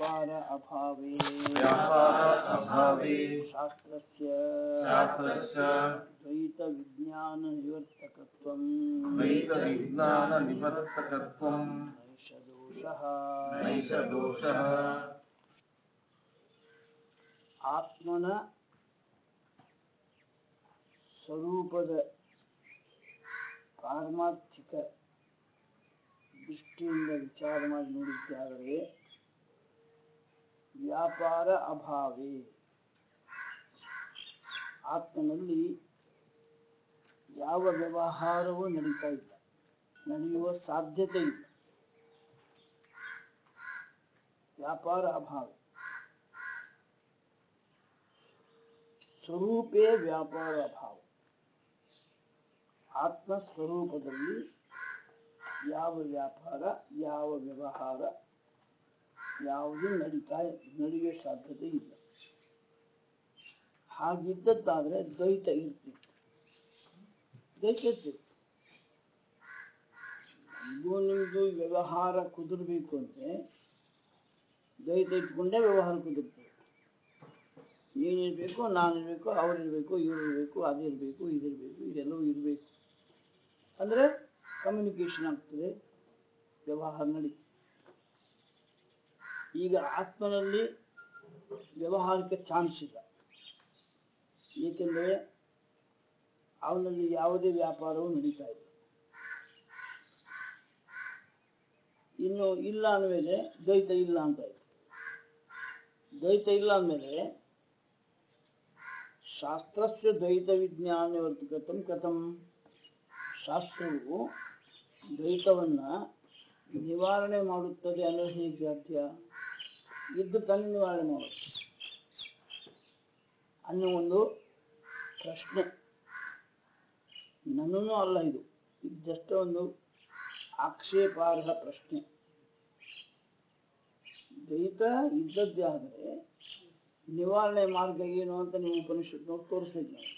ವ್ಯಾಪಾರ ಅಭಾವೇ ವ್ಯಾಪಾರ ಅಭಾವೇ ಶಾಸ್ತ್ರಸ್ಯ ಶಾಸ್ತ್ರಸ್ಯ ದ್ವೈತ ವಿಜ್ಞಾನ ನಿವರ್ತಕತ್ವಂ ದ್ವೈತ ವಿಜ್ಞಾನ ನಿವರ್ತಕತ್ವಂ ನೈಷ ದೋಷಃ ನೈಷ ದೋಷಃ ಆತ್ಮನ ಸ್ವರೂಪದ ಪಾರಮಾರ್ಥಿಕ ದೃಷ್ಟಿಯಿಂದ ವಿಚಾರ ಮಾಡಿ ನೋಡಿದ್ದಾದರೆ ವ್ಯಾಪಾರ ಅಭಾವೇ ಆತ್ಮನಲ್ಲಿ ಯಾವ ವ್ಯವಹಾರವೂ ನಡೀತಾ ಇಲ್ಲ ನಡೆಯುವ ಸಾಧ್ಯತೆ ಇಲ್ಲ ವ್ಯಾಪಾರ ಅಭಾವ ಸ್ವರೂಪೇ ವ್ಯಾಪಾರ ಅಭಾವ ಆತ್ಮ ಸ್ವರೂಪದಲ್ಲಿ ಯಾವ ವ್ಯಾಪಾರ ಯಾವ ವ್ಯವಹಾರ ಯಾವುದೂ ನಡೀತಾ ನಡೆಯುವ ಸಾಧ್ಯತೆ ಇಲ್ಲ ಹಾಗಿದ್ದದ್ದಾದ್ರೆ ದ್ವೈತ ಇರ್ತಿತ್ತು ದ್ವೈತ ಇರ್ತಿತ್ತು ಇದು ನಿಮ್ದು ವ್ಯವಹಾರ ಕುದುರ್ಬೇಕು ಅಂದ್ರೆ ದ್ವೈತ ಇಟ್ಕೊಂಡೇ ವ್ಯವಹಾರ ಕುದುರ್ತದೆ ನೀನಿರ್ಬೇಕು ನಾನಿರ್ಬೇಕು ಅವ್ರಿರ್ಬೇಕು ಇವ್ರಿರ್ಬೇಕು ಅದಿರ್ಬೇಕು ಇದಿರ್ಬೇಕು ಇದೆಲ್ಲವೂ ಇರಬೇಕು ಅಂದ್ರೆ ಕಮ್ಯುನಿಕೇಶನ್ ಆಗ್ತದೆ ವ್ಯವಹಾರ ನಡಿ ಈಗ ಆತ್ಮನಲ್ಲಿ ವ್ಯವಹಾರಕ್ಕೆ ಚಾನ್ಸ್ ಇಲ್ಲ ಏಕೆಂದರೆ ಅವನಲ್ಲಿ ಯಾವುದೇ ವ್ಯಾಪಾರವೂ ನಡೀತಾ ಇಲ್ಲ ಇನ್ನು ಇಲ್ಲ ಅಂದಮೇಲೆ ದ್ವೈತ ಇಲ್ಲ ಅಂತ ಆಯ್ತು ದ್ವೈತ ಇಲ್ಲ ಅಂದಮೇಲೆ ಶಾಸ್ತ್ರಸ್ಯ ದ್ವೈತ ವಿಜ್ಞಾನ ವರ್ತಿಕತಂ ಕಥಂ ಶಾಸ್ತ್ರವು ದ್ವೈತವನ್ನ ನಿವಾರಣೆ ಮಾಡುತ್ತದೆ ಅನ್ನೋದು ಹೇಗೆ ಸಾಧ್ಯ ಇದ್ದು ತಾನೇ ನಿವಾರಣೆ ಮಾಡುತ್ತೆ ಅನ್ನೋ ಒಂದು ಪ್ರಶ್ನೆ ನನ್ನೂ ಅಲ್ಲ ಇದು ಇದಷ್ಟೇ ಒಂದು ಆಕ್ಷೇಪಾರ್ಹ ಪ್ರಶ್ನೆ ದ್ವೈತ ಇದ್ದದ್ದೇ ಆದರೆ ನಿವಾರಣೆ ಮಾರ್ಗ ಏನು ಅಂತ ನೀವು ಉಪನಿಷತ್ ತೋರಿಸ್ಬೇಕು ನಾವು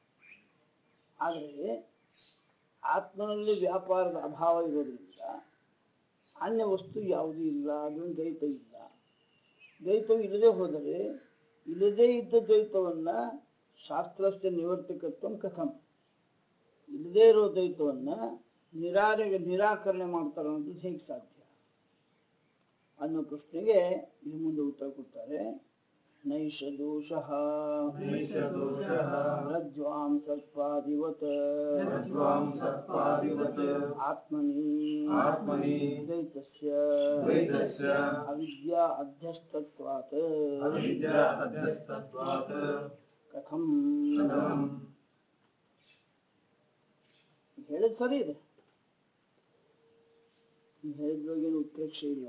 ಆದರೆ ಆತ್ಮನಲ್ಲಿ ವ್ಯಾಪಾರದ ಅಭಾವ ಇರೋದ್ರಿಂದ ಅನ್ಯ ವಸ್ತು ಯಾವುದೂ ಇಲ್ಲ ಅದು ದ್ವೈತ ಇಲ್ಲ ದ್ವೈತವು ಇಲ್ಲದೆ ಹೋದರೆ ಇಲ್ಲದೇ ಇದ್ದ ದ್ವೈತವನ್ನ ಶಾಸ್ತ್ರಸ್ಯ ನಿವರ್ತಕತ್ವ ಕಥಂ ಇಲ್ಲದೇ ಇರೋ ದ್ವೈತವನ್ನ ನಿರಾರೆ ನಿರಾಕರಣೆ ಮಾಡ್ತಾರೆ ಅನ್ನೋದು ಹೇಗೆ ಸಾಧ್ಯ ಅನ್ನೋ ಪ್ರಶ್ನೆಗೆ ಇಲ್ಲಿ ಮುಂದೆ ಉತ್ತರ ಕೊಡ್ತಾರೆ ನೈಷ ದೋಷಃ ನೈಷ ದೋಷಃ ರಜ್ವಾಂ ಸರ್ಪಾದಿವತ್ ರಜ್ವಾಂ ಸರ್ಪಾದಿವತ್ ಆತ್ಮನಿ ಆತ್ಮನಿ ದ್ವೈತಸ್ಯ ದ್ವೈತಸ್ಯ ಅವಿದ್ಯಾ ಅಧ್ಯಸ್ತತ್ವಾತ್ ಅವಿದ್ಯಾ ಅಧ್ಯಸ್ತತ್ವಾತ್ ಕಥಂ ಕಥಂ ಹೇಳಿದ್ ಸರಿ ಇದೆ ನೀವು ಹೇಳಿದ್ರೊಳಗೇನು ಉತ್ಪ್ರೇಕ್ಷೆ ಇಲ್ಲ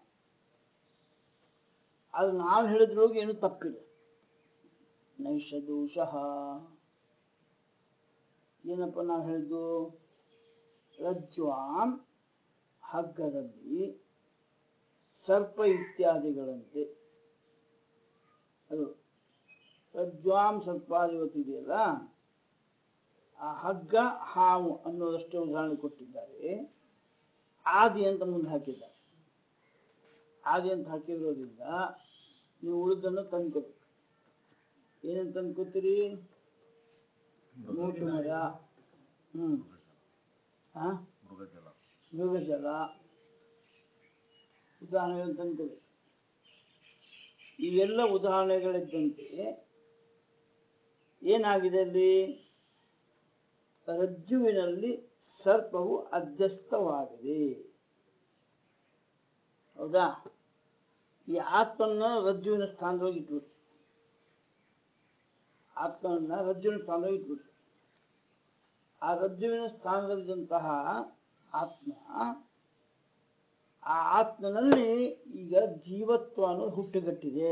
ಆದ್ರೆ ನಾವು ಹೇಳಿದ್ರೊಳಗೆ ಏನು ತಪ್ಪಿಲ್ಲ ನೈಷ ದೋಷಃ ಏನಪ್ಪ ನಾವು ಹೇಳಿದ್ದು ರಜ್ವಾಂ ಹಗ್ಗದಲ್ಲಿ ಸರ್ಪ ಇತ್ಯಾದಿಗಳಂತೆ ಅದು ರಜ್ವಾಂ ಸರ್ಪಾದಿವತ್ತಿದೆಯಲ್ಲ ಆ ಹಗ್ಗ ಹಾವು ಅನ್ನೋದಷ್ಟೇ ಉದಾಹರಣೆ ಕೊಟ್ಟಿದ್ದಾರೆ ಆದಿ ಅಂತ ಮುಂದೆ ಹಾಕಿದ್ದಾರೆ ಆದಿ ಅಂತ ಹಾಕಿರೋದ್ರಿಂದ ನೀವು ಉಳಿದನ್ನು ತಂದ್ಕೋಬೇಕು ಏನಂತ ತಂದ್ಕೋತೀರಿ ಮೂಟು ಮರ ಹ್ಮ್ ಹಾ ಮೃಗಜಲ ಉದಾಹರಣೆಗಳು ತಂದ್ಕೋಬೇಕು ಇವೆಲ್ಲ ಉದಾಹರಣೆಗಳಿದ್ದಂತೆ ಏನಾಗಿದೆ ಅಲ್ಲಿ ರಜ್ಜುವಿನಲ್ಲಿ ಸರ್ಪವು ಅಧ್ಯಸ್ಥವಾಗಿದೆ ಹೌದಾ ಈ ಆತ್ಮನ್ನ ರಜ್ಜುವಿನ ಸ್ಥಾನದೊಳಗೆ ಇಟ್ಬಿಟ್ಟು ಆತ್ಮನ್ನ ರಜ್ಜುವಿನ ಸ್ಥಾನದೊಳಗೆ ಇಟ್ಬಿಟ್ಟು ಆ ರಜ್ಜುವಿನ ಸ್ಥಾನದಲ್ಲಿದ್ದಂತಹ ಆತ್ಮ ಆ ಆತ್ಮನಲ್ಲಿ ಈಗ ಜೀವತ್ವ ಅನ್ನೋದು ಹುಟ್ಟುಗಟ್ಟಿದೆ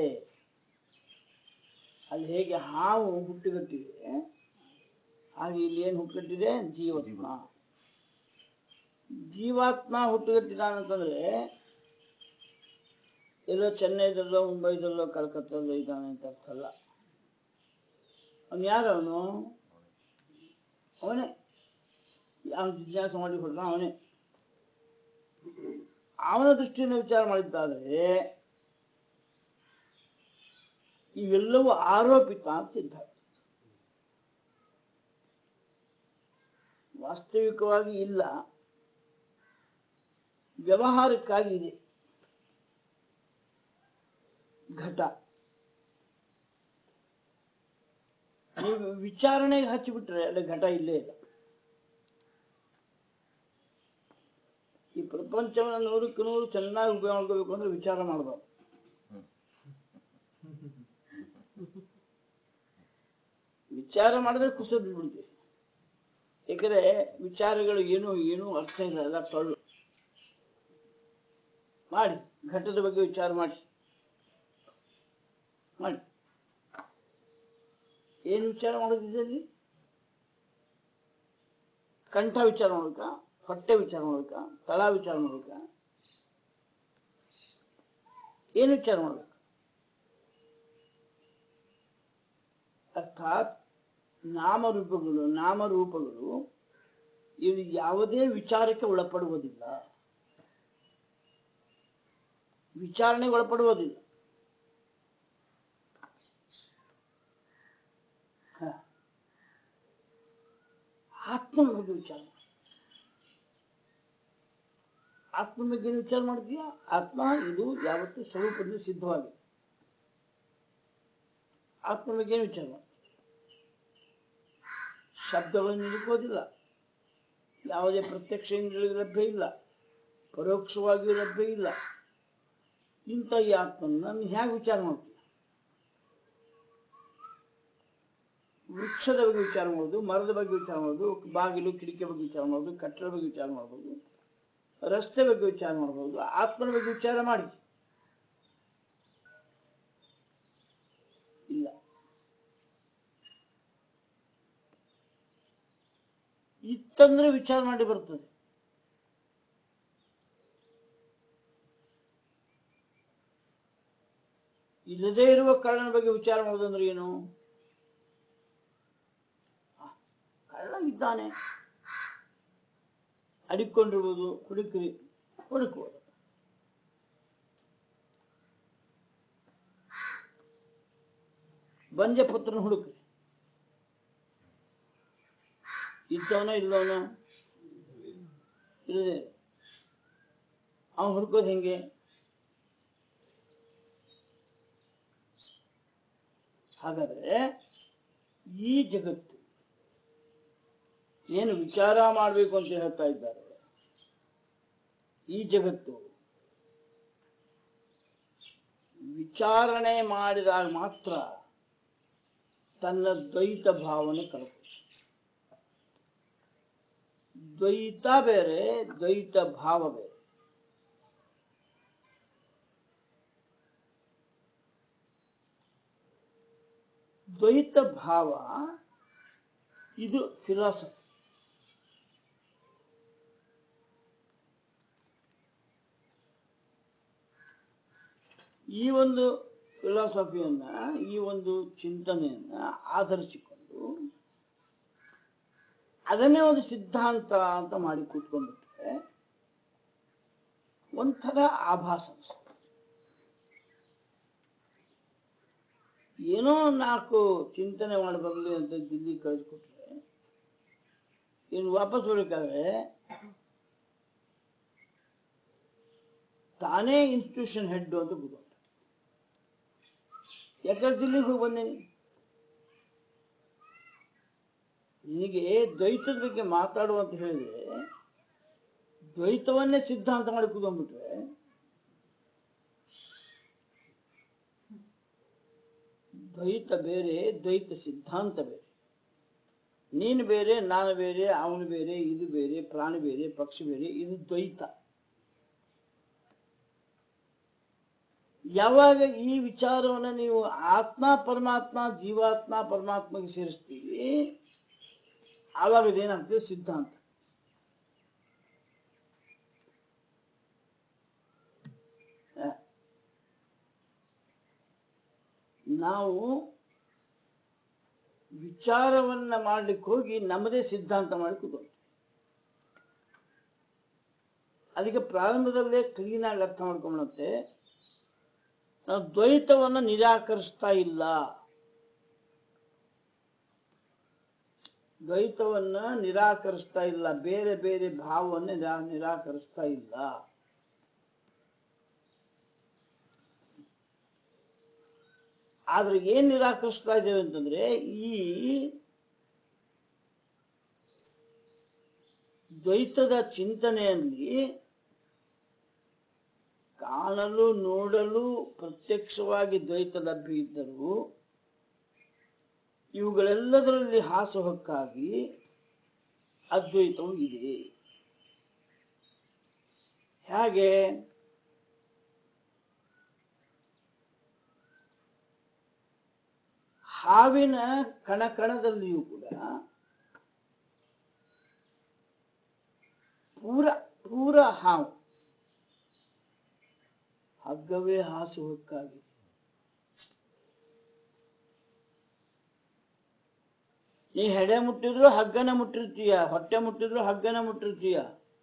ಅಲ್ಲಿ ಹೇಗೆ ಹಾವು ಹುಟ್ಟುಗಟ್ಟಿದೆ ಹಾಗೆ ಇಲ್ಲಿ ಏನು ಹುಟ್ಟುಗಟ್ಟಿದೆ ಜೀವಾತ್ಮ ಜೀವಾತ್ಮ ಹುಟ್ಟುಗಟ್ಟಿದಾನಂತಂದ್ರೆ ಎಲ್ಲೋ ಚೆನ್ನೈದಲ್ಲೋ ಮುಂಬೈದಲ್ಲೋ ಕಲ್ಕತ್ತಲ್ಲೋ ಇದ್ದಾನೆ ಅಂತ ಅರ್ಥ ಅಲ್ಲ ಅವನು ಯಾರು ಅವನು ಅವನೇ ಯಾವ ಜಿಜ್ಞಾಸ ಮಾಡಿ ಹೊರಟ ಅವನೇ ಅವನ ದೃಷ್ಟಿಯಿಂದ ವಿಚಾರ ಮಾಡಿದ್ದಾದ್ರೆ ಇವೆಲ್ಲವೂ ಆರೋಪಿತ ಅಂತ ಸಿದ್ಧ ವಾಸ್ತವಿಕವಾಗಿ ಇಲ್ಲ ವ್ಯವಹಾರಕ್ಕಾಗಿ ಇದೆ ಘಟ ನೀವು ವಿಚಾರಣೆಗೆ ಹಚ್ಚಿಬಿಟ್ರೆ ಅಲ್ಲಿ ಘಟ ಇಲ್ಲೇ ಇಲ್ಲ ಈ ಪ್ರಪಂಚವನ್ನು ನೂರಕ್ಕೆ ನೂರು ಚೆನ್ನಾಗಿ ಉಪಯೋಗ ಮಾಡ್ಕೋಬೇಕು ಅಂದ್ರೆ ವಿಚಾರ ಮಾಡಬಾರ್ದು ವಿಚಾರ ಮಾಡಿದ್ರೆ ಕುಸಿದು ಬಿಡ್ತೀವಿ ಯಾಕಂದ್ರೆ ವಿಚಾರಗಳು ಏನು ಏನು ಅರ್ಥ ಇಲ್ಲ ಎಲ್ಲ ಟೊಳ್ಳು ಮಾಡಿ ಘಟದ ಬಗ್ಗೆ ವಿಚಾರ ಮಾಡಿ ಮಾಡಿ ಏನು ವಿಚಾರ ಮಾಡೋದಿದ್ದಲ್ಲಿ ಕಂಠ ವಿಚಾರ ಮಾಡ್ಬೇಕಾ ಹೊಟ್ಟೆ ವಿಚಾರ ಮಾಡ್ಬೇಕಾ ತಳ ವಿಚಾರ ಮಾಡ್ಬೇಕಾ ಏನು ವಿಚಾರ ಮಾಡ್ಬೇಕು ಅರ್ಥಾತ್ ನಾಮರೂಪಗಳು ನಾಮರೂಪಗಳು ಇವು ಯಾವುದೇ ವಿಚಾರಕ್ಕೆ ಒಳಪಡುವುದಿಲ್ಲ ವಿಚಾರಣೆಗೆ ಒಳಪಡುವುದಿಲ್ಲ ಹ. ಆತ್ಮನ ಬಗ್ಗೆ ವಿಚಾರ ಮಾಡು. ಆತ್ಮನ ಬಗ್ಗೆ ಏನು ವಿಚಾರ ಮಾಡ್ತೀಯ ಆತ್ಮ ಇದು ಯಾವತ್ತೂ ಸ್ವರೂಪದಿಂದ ಸಿದ್ಧವಾಗಿದೆ ಆತ್ಮನ ಬಗ್ಗೆ ಏನು ವಿಚಾರ ಮಾಡು ಶಬ್ದಗಳನ್ನು ನಿಲುಕೋದಿಲ್ಲ ಯಾವುದೇ ಪ್ರತ್ಯಕ್ಷ ಇಂದ್ರಿಯಗಳಿಗೆ ಲಭ್ಯ ಇಲ್ಲ ಪರೋಕ್ಷವಾಗಿಯೂ ಲಭ್ಯ ಇಲ್ಲ ಇಂಥ ಈ ಆತ್ಮನ ನಾನು ಹೇಗೆ ವಿಚಾರ ಮಾಡ್ತೀನಿ ವೃಕ್ಷದ ಬಗ್ಗೆ ವಿಚಾರ ಮಾಡೋದು ಮರದ ಬಗ್ಗೆ ವಿಚಾರ ಮಾಡೋದು ಬಾಗಿಲು ಕಿಟಕಿ ಬಗ್ಗೆ ವಿಚಾರ ಮಾಡೋದು ಕಟ್ಟಡ ಬಗ್ಗೆ ವಿಚಾರ ಮಾಡ್ಬೋದು ರಸ್ತೆ ಬಗ್ಗೆ ವಿಚಾರ ಮಾಡ್ಬೋದು ಆತ್ಮನ ಬಗ್ಗೆ ವಿಚಾರ ಮಾಡಿ ಇಲ್ಲ ಇತ್ತಂದ್ರೆ ವಿಚಾರ ಮಾಡಿ ಬರ್ತದೆ ಇಲ್ಲದೇ ಇರುವ ಕಳ್ಳನ ಬಗ್ಗೆ ವಿಚಾರ ಮಾಡೋದಂದ್ರೆ ಏನು ಆ, ಕಳ್ಳ ಇದ್ದಾನೆ ಅಡಿಕೊಂಡಿರ್ಬೋದು ಹುಡುಕ್ರಿ ಹುಡುಕ್ಬೋದು ಬಂಜ ಪುತ್ರನ ಹುಡುಕ್ರಿ ಇದ್ದವನ ಇಲ್ಲವನ ಇಲ್ಲದೆ ಅವನು ಹುಡುಕೋದು ಹೆಂಗೆ ಹಾಗಾದ್ರೆ ಈ ಜಗತ್ತು ಏನು ವಿಚಾರ ಮಾಡಬೇಕು ಅಂತ ಹೇಳ್ತಾ ಇದ್ದಾರೆ ಈ ಜಗತ್ತು ವಿಚಾರಣೆ ಮಾಡಿದಾಗ ಮಾತ್ರ ತನ್ನ ದ್ವೈತ ಭಾವನೆ ಕಳ್ಕೊಳ್ಳುತ್ತೆ ದ್ವೈತ ಬೇರೆ ದ್ವೈತ ಭಾವ ಬೇರೆ ದ್ವೈತ ಭಾವ ಇದು ಫಿಲಾಸಫಿ ಈ ಒಂದು ಫಿಲಾಸಫಿಯನ್ನ ಈ ಒಂದು ಚಿಂತನೆಯನ್ನ ಆಧರಿಸಿಕೊಂಡು ಅದನ್ನೇ ಒಂದು ಸಿದ್ಧಾಂತ ಅಂತ ಮಾಡಿ ಕೂತ್ಕೊಂಡ್ಬಿಟ್ರೆ ಒಂಥರ ಆಭಾಸ ಅನ್ಸುತ್ತೆ. ಏನೋ ನಾಲ್ಕು ಚಿಂತನೆ ಮಾಡಿ ಬರಲಿ ಅಂತ ದಿಲ್ಲಿ ಕಳಿಸ್ಕೊಟ್ರೆ ಇನ್ನು ವಾಪಸ್ ಬರ್ಬೇಕಾದ್ರೆ ತಾನೇ ಇನ್ಸ್ಟಿಟ್ಯೂಷನ್ ಹೆಡ್ ಅಂತ ಕೂತ್ಕೊಂಡ ಯಾಕಂದ್ರೆ ದಿಲ್ಲಿಗೆ ಹೋಗಿ ಬಂದೇನಿ ನಿನಗೆ ದ್ವೈತದ ಬಗ್ಗೆ ಮಾತಾಡು ಅಂತ ಹೇಳಿದ್ರೆ ದ್ವೈತವನ್ನೇ ಸಿದ್ಧಾಂತ ಮಾಡಿ ಕೂತ್ಕೊಂಡ್ಬಿಟ್ರೆ ದ್ವೈತ ಬೇರೆ ದ್ವೈತ ಸಿದ್ಧಾಂತ ಬೇರೆ ನೀನು ಬೇರೆ ನಾನು ಬೇರೆ ಅವನು ಬೇರೆ ಇದು ಬೇರೆ ಪ್ರಾಣಿ ಬೇರೆ ಪಕ್ಷಿ ಬೇರೆ ಇದು ದ್ವೈತ ಯಾವಾಗ ಈ ವಿಚಾರವನ್ನ ನೀವು ಆತ್ಮ ಪರಮಾತ್ಮ ಜೀವಾತ್ಮ ಪರಮಾತ್ಮಗೆ ಸೇರಿಸ್ತೀವಿ ಆವಾಗ ಇದೇನಾಗ್ತದೆ ಸಿದ್ಧಾಂತ ಆ, ನಾವು ವಿಚಾರವನ್ನ ಮಾಡ್ಲಿಕ್ಕೆ ಹೋಗಿ ನಮ್ಮದೇ ಸಿದ್ಧಾಂತ ಮಾಡಿ ಕೂತ್ಕೊಂಡ್ವಿ ಅದಕ್ಕೆ ಪ್ರಾರಂಭದಲ್ಲೇ ಕ್ಲೀನಾಗಿ ಅರ್ಥ ಮಾಡ್ಕೊಂಬಂತೆ ನಾವು ದ್ವೈತವನ್ನ ನಿರಾಕರಿಸ್ತಾ ಇಲ್ಲ ದ್ವೈತವನ್ನ ನಿರಾಕರಿಸ್ತಾ ಇಲ್ಲ ಬೇರೆ ಬೇರೆ ಭಾವವನ್ನ ನಿರಾ- ನಿರಾಕರಿಸ್ತಾ ಇಲ್ಲ ಆದ್ರೆ ಏನ್ ನಿರಾಕರಿಸ್ತಾ ಇದ್ದೇವೆ ಅಂತಂದ್ರೆ ಈ ದ್ವೈತದ ಚಿಂತನೆಯಲ್ಲಿ ಕಾಣಲು ನೋಡಲು ಪ್ರತ್ಯಕ್ಷವಾಗಿ ದ್ವೈತ ಲಭ್ಯ ಇದ್ದರೂ ಇವುಗಳೆಲ್ಲದರಲ್ಲಿ ಹಾಸುಹೊಕ್ಕಾಗಿ ಅದ್ವೈತವು ಇದೆ ಹೇಗೆ ಹಾವಿನ ಕಣಕಣದಲ್ಲಿಯೂ ಕೂಡ ಪೂರ ಪೂರ ಹಾವು ಹಗ್ಗವೇ ಹಾಸುಹೊಕ್ಕಾಗಿ ನೀ ಹೆಡೆ ಮುಟ್ಟಿದ್ರು ಹಗ್ಗನ ಮುಟ್ಟಿರ್ತೀಯ ಹೊಟ್ಟೆ ಮುಟ್ಟಿದ್ರು ಹಗ್ಗನ ಮುಟ್ಟಿರ್ತೀಯ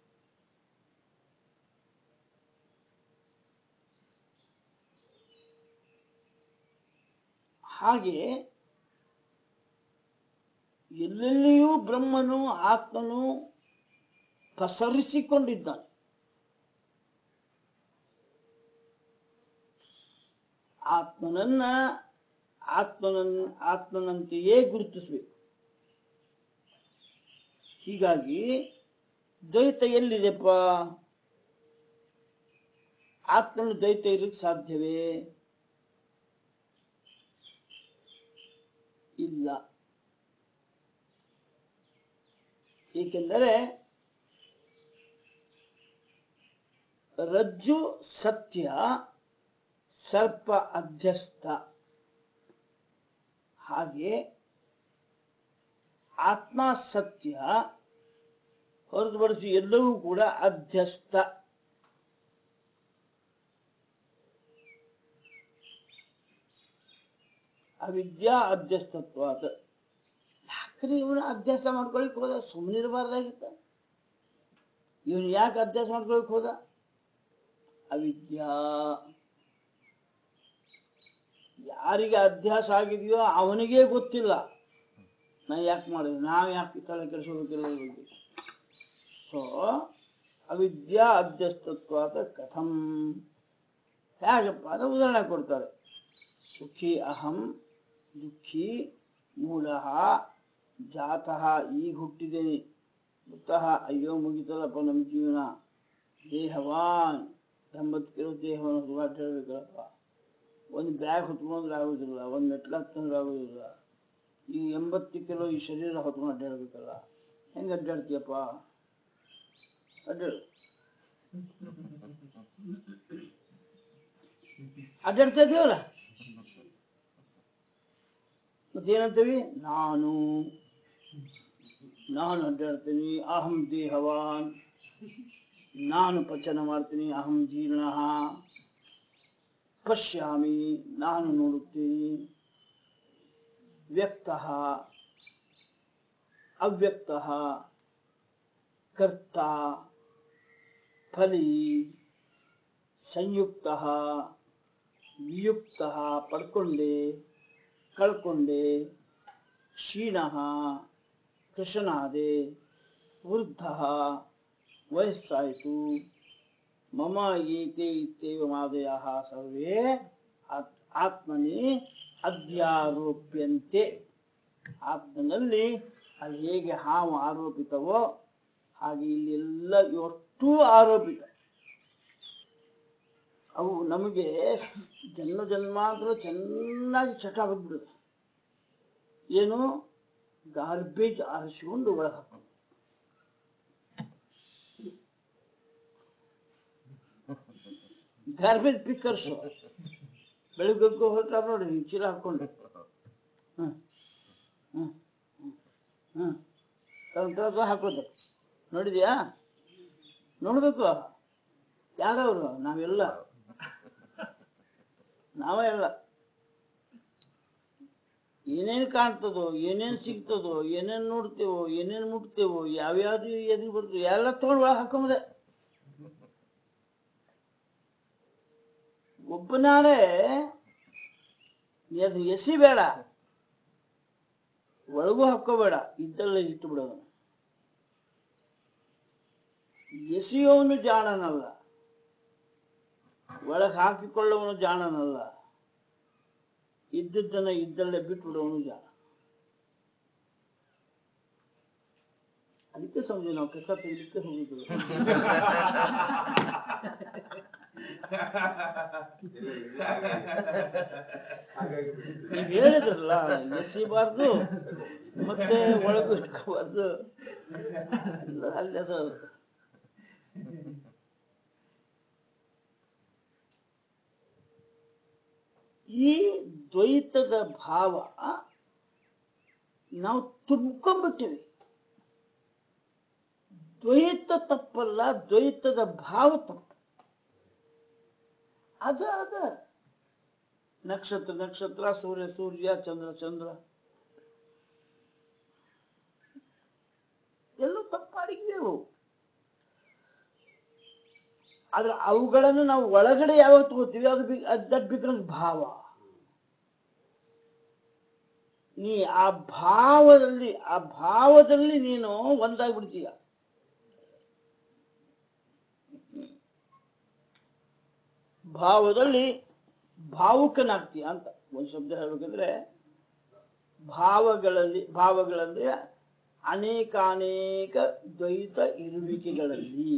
ಹಾಗೆ ಎಲ್ಲೆಲ್ಲಿಯೂ ಬ್ರಹ್ಮನು ಆತ್ಮನು ಪಸರಿಸಿಕೊಂಡಿದ್ದಾನೆ ಆತ್ಮನನ್ನ ಆತ್ಮನನ್ ಆತ್ಮನಂತೆಯೇ ಗುರುತಿಸಬೇಕು ಹೀಗಾಗಿ ದ್ವೈತ ಎಲ್ಲಿದೆಪ್ಪ ಆತ್ಮನು ದ್ವೈತ ಇರಲಿಕ್ಕೆ ಸಾಧ್ಯವೇ ಇಲ್ಲ ಏಕೆಂದರೆ ರಜ್ಜು ಸತ್ಯ ಸರ್ಪ ಅಧ್ಯಸ್ಥ ಹಾಗೆ ಆತ್ಮ ಸತ್ಯ ಹೊರತುಪಡಿಸಿ ಎಲ್ಲವೂ ಕೂಡ ಅಧ್ಯಸ್ಥ ಅವಿದ್ಯಾ ಅಧ್ಯಸ್ಥತ್ವ ಅದು ಯಾಕ್ರಿ ಇವನು ಅಭ್ಯಾಸ ಮಾಡ್ಕೊಳಿಕ್ ಹೋದ ಸುಮ್ಮನಿರಬಾರ್ದಾಗಿತ್ತ ಇವನು ಯಾಕೆ ಅಭ್ಯಾಸ ಮಾಡ್ಕೊಳಿಕ್ ಹೋದ ಅವಿದ್ಯಾ ಯಾರಿಗೆ ಅಭ್ಯಾಸ ಆಗಿದೆಯೋ ಅವನಿಗೇ ಗೊತ್ತಿಲ್ಲ ನಾ ಯಾಕೆ ಮಾಡಿದೆ ನಾವು ಯಾಕೆ ತಲೆ ಕೆಡಿಸೋದಕ್ಕಿಲ್ಲ ಇದ್ರ ಬಗ್ಗೆ ಸೊ ಅವಿದ್ಯಾ ಅಧ್ಯಸ್ಥತ್ವಾದ ಕಥಂ ಹೇಗಪ್ಪ ಅದು ಉದಾಹರಣೆ ಕೊಡ್ತಾರೆ ಸುಖಿ ಅಹಂ ದುಃಖಿ ಮೂಲ ಜಾತಃ ಈಗ ಹುಟ್ಟಿದ್ದೇನೆ ಮೃತಃ ಅಯ್ಯೋ ಮುಗಿತದಪ್ಪ ನಮ್ಮ ಜೀವನ ದೇಹವಾನ್ ಎಂಬತ್ತು ಕಿಲೋ ದೇಹವನ್ನು ಹೊರಗಾಟ ಹೇಳ್ಬೇಕಲ್ಲಪ್ಪ ಒಂದು ಬ್ಯಾಗ್ ಹೊತ್ಕೊಂಡ್ರೆ ಆಗೋದಿಲ್ಲ ಒಂದು ಮೆಟ್ಲು ಹತ್ತಂದ್ರೆ ಆಗೋದಿಲ್ಲ ಈ ಎಂಬತ್ತು ಕಿಲೋ ಈ ಶರೀರ ಹೊತ್ಕೊಂಡು ಅಡ್ಡಾಡ್ಬೇಕಲ್ಲ ಹೆಂಗೆ ಅಡ್ಡಾಡ್ತೀಯಪ್ಪ ಅಡ್ಡಾಡು ಅಡ್ಡಾಡ್ತಾ ಇದೀವಲ್ಲ ಮತ್ತೇನಂತೀವಿ ನಾನು ನಾನು ಅಡ್ಡಾಡ್ತೀನಿ ಅಹಂ ದೇಹವಾನ್ ನಾನು ಪಚನ ಮಾಡ್ತೀನಿ ಅಹಂ ಜೀರ್ಣ ಪಶ್ಯಾಮಿ ನಾನು ನೋಡುತ್ತೀನಿ ವ್ಯಕ್ತ ಅವ್ಯಕ್ತ ಕರ್ತ ಫಲಿ ಸಂಯುಕ್ತ ವಿಯುಕ್ತ ಪಡ್ಕೊಂಡೆ ಕಳ್ಕೊಂಡೆ ಕ್ಷೀಣ ಕೃಶನಾದೆ ವೃದ್ಧ ವಯಸ್ಸಾಯಿತು ಮಮ ಏತೆ ಇತ್ಯೇವ ಮಾದಯ ಸರ್ವೇ ಆತ್- ಆತ್ಮನಿ ಅಧ್ಯಾರೋಪ್ಯಂತೆ ಆತ್ಮನಲ್ಲಿ ಅಲ್ಲಿ ಹೇಗೆ ಹಾವು ಆರೋಪಿತವೋ ಹಾಗೆ ಇಲ್ಲಿ ಎಲ್ಲ ಒಟ್ಟು ಆರೋಪಿತ ಅವು ನಮಗೆ ಜನ್ಮ ಜನ್ಮಾಂತರ ಚೆನ್ನಾಗಿ ಚಟ ಬಂದ್ಬಿಡುತ್ತೆ ಏನು ಗಾರ್ಬೇಜ್ ಆರಿಸಿಕೊಂಡು ಒಳಗೆ ಹಾಕೋದು ಗಾರ್ಬೇಜ್ ಪಿಕ್ಕರ್ಸ್ ಬೆಳಿಗ್ಗೆ ಹೊರಟಾರ ನೋಡಿ ಹಿಂಗ್ ಚೀಲ ಹಾಕೊಂಡು ಹ್ಮ್ ಹ್ಮ್ ಹ್ಮ್ ಹ್ಮ್ ತಗೊಂಡ್ ಹಾಕೋದು ನೋಡಿದ್ಯಾ ನೋಡ್ಬೇಕು ಯಾರವರು ನಾವೆಲ್ಲ ನಾವೇ ಎಲ್ಲ ಏನೇನ್ ಕಾಣ್ತದೋ ಏನೇನ್ ಸಿಗ್ತದೋ ಏನೇನ್ ನೋಡ್ತೇವೋ ಏನೇನ್ ಮುಟ್ತೇವೋ ಯಾವ್ಯಾವ್ದು ಎದುರು ಬರ್ತದೆ ಎಲ್ಲ ತಗೊಂಡು ಒಳಗೆ ಹಾಕೊಂಬುದೆ ಒಬ್ಬನಾಳೆ ಅದು ಎಸಿಬೇಡ ಒಳಗೂ ಹಾಕೋಬೇಡ ಇದ್ದಲ್ಲೇ ಇಟ್ಟು ಬಿಡೋದು ಎಸೆಯೋವನು ಜಾಣನಲ್ಲ ಒಳಗೆ ಹಾಕಿಕೊಳ್ಳುವನು ಜಾಣನಲ್ಲ ಇದ್ದದ್ದನ್ನ ಇದ್ದಲ್ಲೇ ಬಿಟ್ಟು ಬಿಡುವವನು ಜಾಣ ಅದಕ್ಕೆ ಸಂಜೆ ನಾವು ಕಸ ತೆಗಿಲಿಕ್ಕೆ ಹೋಗಿದ್ವಿ ನೀವು ಹೇಳಿದ್ರಲ್ಲ ಎಸಿಬಾರ್ದು ಮತ್ತೆ ಒಳಗೂ ಇಟ್ಕೋಬಾರ್ದು ಎಲ್ಲ ಅಲ್ಲಿ ಅದು ಈ ದ್ವೈತದ ಭಾವ ನಾವು ತುಂಬ್ಕೊಂಡ್ಬಿಟ್ಟಿವಿ ದ್ವೈತ ತಪ್ಪಲ್ಲ ದ್ವೈತದ ಭಾವ ತಪ್ಪು ಅದ ಅದ ನಕ್ಷತ್ರ ನಕ್ಷತ್ರ ಸೂರ್ಯ ಸೂರ್ಯ ಚಂದ್ರ ಚಂದ್ರ ಎಲ್ಲೂ ತಪ್ಪಾಡಿದ್ವಿ ಅವು ಆದ್ರೆ ಅವುಗಳನ್ನು ನಾವು ಒಳಗಡೆ ಯಾವಾಗ ತಗೋತೀವಿ ಅದು ದಟ್ ಬಿಕಮ್ಸ್ ಭಾವ ನೀ ಆ ಭಾವದಲ್ಲಿ ಆ ಭಾವದಲ್ಲಿ ನೀನು ಒಂದಾಗ್ಬಿಡ್ತೀಯ ಭಾವದಲ್ಲಿ ಭಾವುಕನಾಗ್ತೀಯ ಅಂತ ಒಂದು ಶಬ್ದ ಹೇಳ್ಬೇಕಂದ್ರೆ ಭಾವಗಳಲ್ಲಿ ಭಾವಗಳಲ್ಲಿ ಅನೇಕಾನೇಕ ದ್ವೈತ ಇರುವಿಕೆಗಳಲ್ಲಿ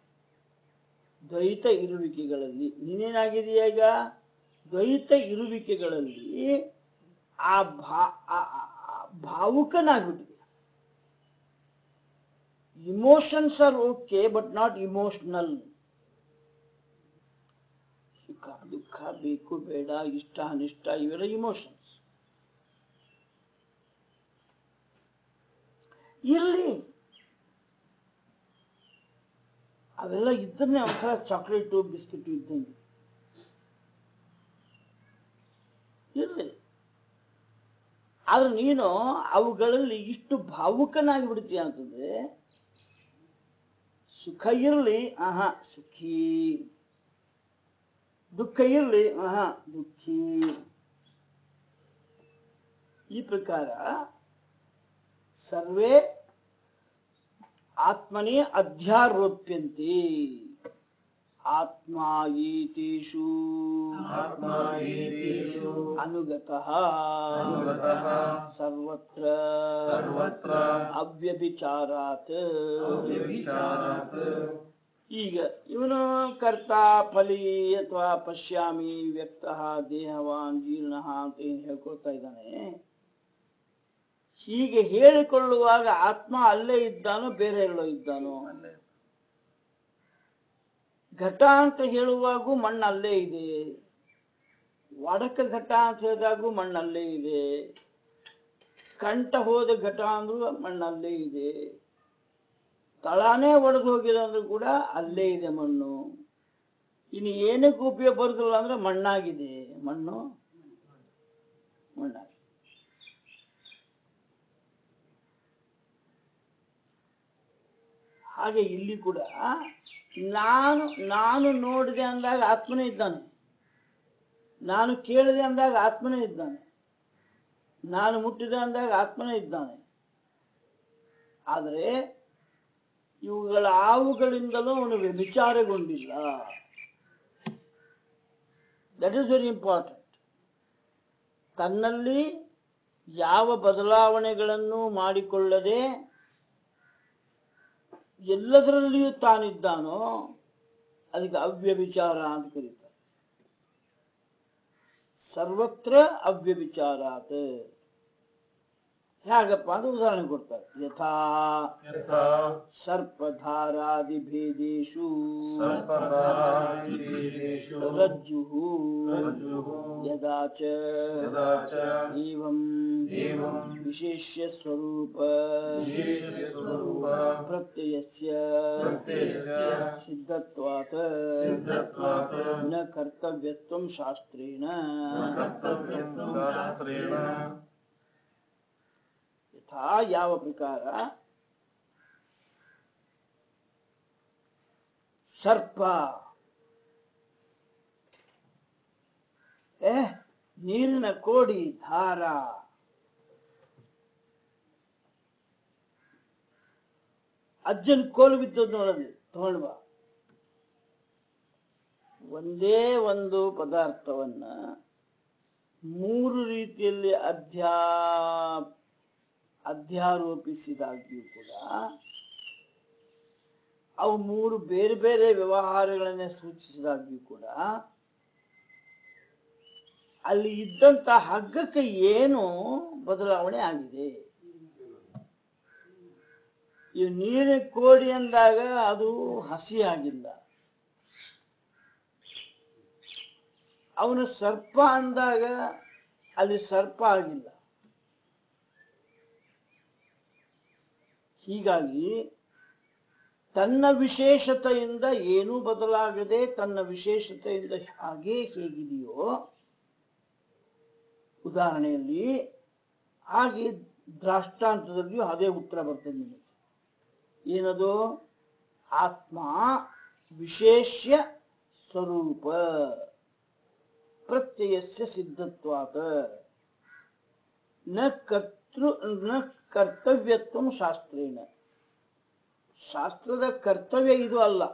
ದ್ವೈತ ಇರುವಿಕೆಗಳಲ್ಲಿ ನೀನೇನಾಗಿದೆಯಾ ಈಗ ದ್ವೈತ ಇರುವಿಕೆಗಳಲ್ಲಿ ಆ ಭಾ ಆ- ಆ- ಆ ಭಾವುಕನಾಗ್ಬಿಟ್ಟಿದೆ emotions are okay but not emotional ಸುಖ ದುಃಖ ಬೇಕು ಬೇಡ ಇಷ್ಟ ಅನಿಷ್ಟ ಇವೆಲ್ಲ ಇಮೋಷನ್ಸ್ ಇರ್ಲಿ ಅವೆಲ್ಲ ಇದ್ದನ್ನೇ ಒಂಥರ ಚಾಕ್ಲೇಟು ಬಿಸ್ಕಿಟು ಇದ್ದಂಗೆ ಇರ್ಲಿ ಆದ್ರೆ ನೀನು ಅವುಗಳಲ್ಲಿ ಇಷ್ಟು ಭಾವುಕನಾಗಿ ಬಿಡ್ತೀಯ ಅಂತಂದ್ರೆ ಸುಖ ಇರ್ಲಿ ಆಹಾ ಸುಖಿ ದುಃಖ ಇರ್ಲಿ ಆಹಾ ದುಃಖಿ ಈ ಪ್ರಕಾರ ಸರ್ವೇ ಆತ್ಮನೇ ಅಧ್ಯಾರೋಪ್ಯಂತೆ ಆತ್ಮ ಏತೇಷು ಆತ್ಮ ಏತೇಷು ಅನುಗತಃ ಅನುಗತಃ ಸರ್ವತ್ರ ಸರ್ವತ್ರ ಅವ್ಯಭಿಚಾರಾತ್ ಅವ್ಯಭಿಚಾರಾತ್ ಈಗ ಇವನು ಕರ್ತ ಫಲಿ ಅಥವಾ ಪಶ್ಯಾಮಿ ವ್ಯಕ್ತ ದೇಹವಾನ್ ಜೀರ್ಣ ಅಂತ ಏನ್ ಹೇಳ್ಕೊಳ್ತಾ ಇದ್ದಾನೆ ಹೀಗೆ ಹೇಳಿಕೊಳ್ಳುವಾಗ ಆತ್ಮ ಅಲ್ಲೇ ಇದ್ದಾನೋ ಬೇರೆ ಎಲ್ಲೋ ಇದ್ದಾನೋ ಘಟ ಅಂತ ಹೇಳುವಾಗೂ ಮಣ್ಣು ಅಲ್ಲೇ ಇದೆ ವಡಕ ಘಟ ಅಂತ ಹೇಳಿದಾಗೂ ಮಣ್ಣಲ್ಲೇ ಇದೆ ಕಂಠ ಹೋದ ಘಟ ಅಂದ್ರೂ ಮಣ್ಣಲ್ಲೇ ಇದೆ ತಳಾನೇ ಒಡೆದು ಹೋಗಿದೆ ಅಂದ್ರೂ ಕೂಡ ಅಲ್ಲೇ ಇದೆ ಮಣ್ಣು ಇನ್ನು ಏನಕ್ಕೆ ಉಪಯೋಗ ಬರುದಿಲ್ಲ ಅಂದ್ರೆ ಮಣ್ಣಾಗಿದೆ ಮಣ್ಣು ಮಣ್ಣಾಗಿದೆ ಹಾಗೆ ಇಲ್ಲಿ ಕೂಡ ನಾನು ನಾನು ನೋಡಿದೆ ಅಂದಾಗ ಆತ್ಮನೇ ಇದ್ದಾನೆ ನಾನು ಕೇಳಿದೆ ಅಂದಾಗ ಆತ್ಮನೇ ಇದ್ದಾನೆ ನಾನು ಮುಟ್ಟಿದೆ ಅಂದಾಗ ಆತ್ಮನೇ ಇದ್ದಾನೆ ಆದರೆ ಇವುಗಳ ಆವುಗಳಿಂದಲೂ ಅವನು ವ್ಯಭಿಚಾರಗೊಂಡಿಲ್ಲ ದಟ್ ಈಸ್ ವೆರಿ ಇಂಪಾರ್ಟೆಂಟ್ ತನ್ನಲ್ಲಿ ಯಾವ ಬದಲಾವಣೆಗಳನ್ನು ಮಾಡಿಕೊಳ್ಳದೆ ಎಲ್ಲದರಲ್ಲಿಯೂ ತಾನಿದ್ದಾನೋ ಅದಕ್ಕೆ ಅವ್ಯಭಿಚಾರ ಅಂತ ಕರೀತಾರೆ ಸರ್ವತ್ರ ಅವ್ಯಭಿಚಾರಾತ್ ಹೇಗಪ್ಪ ಅಂತ ಉದಾಹರಣೆ ಕೊಡ್ತಾರೆ ಯಥಾ ಯಥಾ ಸರ್ಪಧಾರಾದಿಭೇದೇಶು ಸರ್ಪಧಾರಾದಿಭೇದೇಷು ರಜ್ಜುಃ ರಜ್ಜುಃ ಯದಾ ಚ ಯದಾ ಚ ಏವಂ ಏವಂ ವಿಶೇಷ್ಯ ಸ್ವರೂಪ ವಿಶೇಷಸ್ವರೂಪ ಪ್ರತ್ಯಯಸ್ಯ ಪ್ರತ್ಯಯಸ್ಯ ಸಿದ್ಧತ್ವಾತ್ ಸಿದ್ಧತ್ವಾತ್ ನ ಕರ್ತವ್ಯತ್ವಂ ಶಾಸ್ತ್ರೇಣ ನ ಕರ್ತವ್ಯತ್ವಂ ಶಾಸ್ತ್ರೇಣ ಯಥಾ ಯಾವ ಪ್ರಕಾರ ಸರ್ಪ ನೀರಿನ ಕೋಡಿ ಧಾರ ಅಜ್ಜನ್ ಕೋಲು ಬಿದ್ದದ್ ನೋಡಲ್ಲಿ ತಗೊಂಡ್ ಬಾ ಒಂದೇ ಒಂದು ಪದಾರ್ಥವನ್ನ ಮೂರು ರೀತಿಯಲ್ಲಿ ಅಧ್ಯಾ ಅಧ್ಯಾರೋಪಿಸಿದಾಗ್ಯೂ ಕೂಡ ಅವು ಮೂರು ಬೇರೆ ಬೇರೆ ವ್ಯವಹಾರಗಳನ್ನೇ ಸೂಚಿಸಿದಾಗ್ಯೂ ಕೂಡ ಅಲ್ಲಿ ಇದ್ದಂತ ಹಗ್ಗಕ್ಕೆ ಏನು ಬದಲಾವಣೆ ಆಗಿದೆ ಈ ನೀರಿನ ಕೋಡಿ ಅಂದಾಗ ಅದು ಹಸಿ ಆಗಿಲ್ಲ ಅವನು ಸರ್ಪ ಅಂದಾಗ ಅಲ್ಲಿ ಸರ್ಪ ಆಗಿಲ್ಲ ಹೀಗಾಗಿ ತನ್ನ ವಿಶೇಷತೆಯಿಂದ ಏನೂ ಬದಲಾಗದೆ ತನ್ನ ವಿಶೇಷತೆಯಿಂದ ಹಾಗೇ ಹೇಗಿದೆಯೋ ಉದಾಹರಣೆಯಲ್ಲಿ ಹಾಗೆ ದ್ರಾಷ್ಟಾಂತದಲ್ಲಿಯೂ ಅದೇ ಉತ್ತರ ಬರ್ತದೆ ನಿಮಗೆ ಏನದು ಆತ್ಮ ವಿಶೇಷ್ಯ ಸ್ವರೂಪ ಪ್ರತ್ಯಯಸ್ಯ ಸಿದ್ಧತ್ವಾತ ನ ಕರ್ತೃ ನ ಕರ್ತವ್ಯತ್ವ ಶಾಸ್ತ್ರೇಣ ಶಾಸ್ತ್ರದ ಕರ್ತವ್ಯ ಇದು ಅಲ್ಲ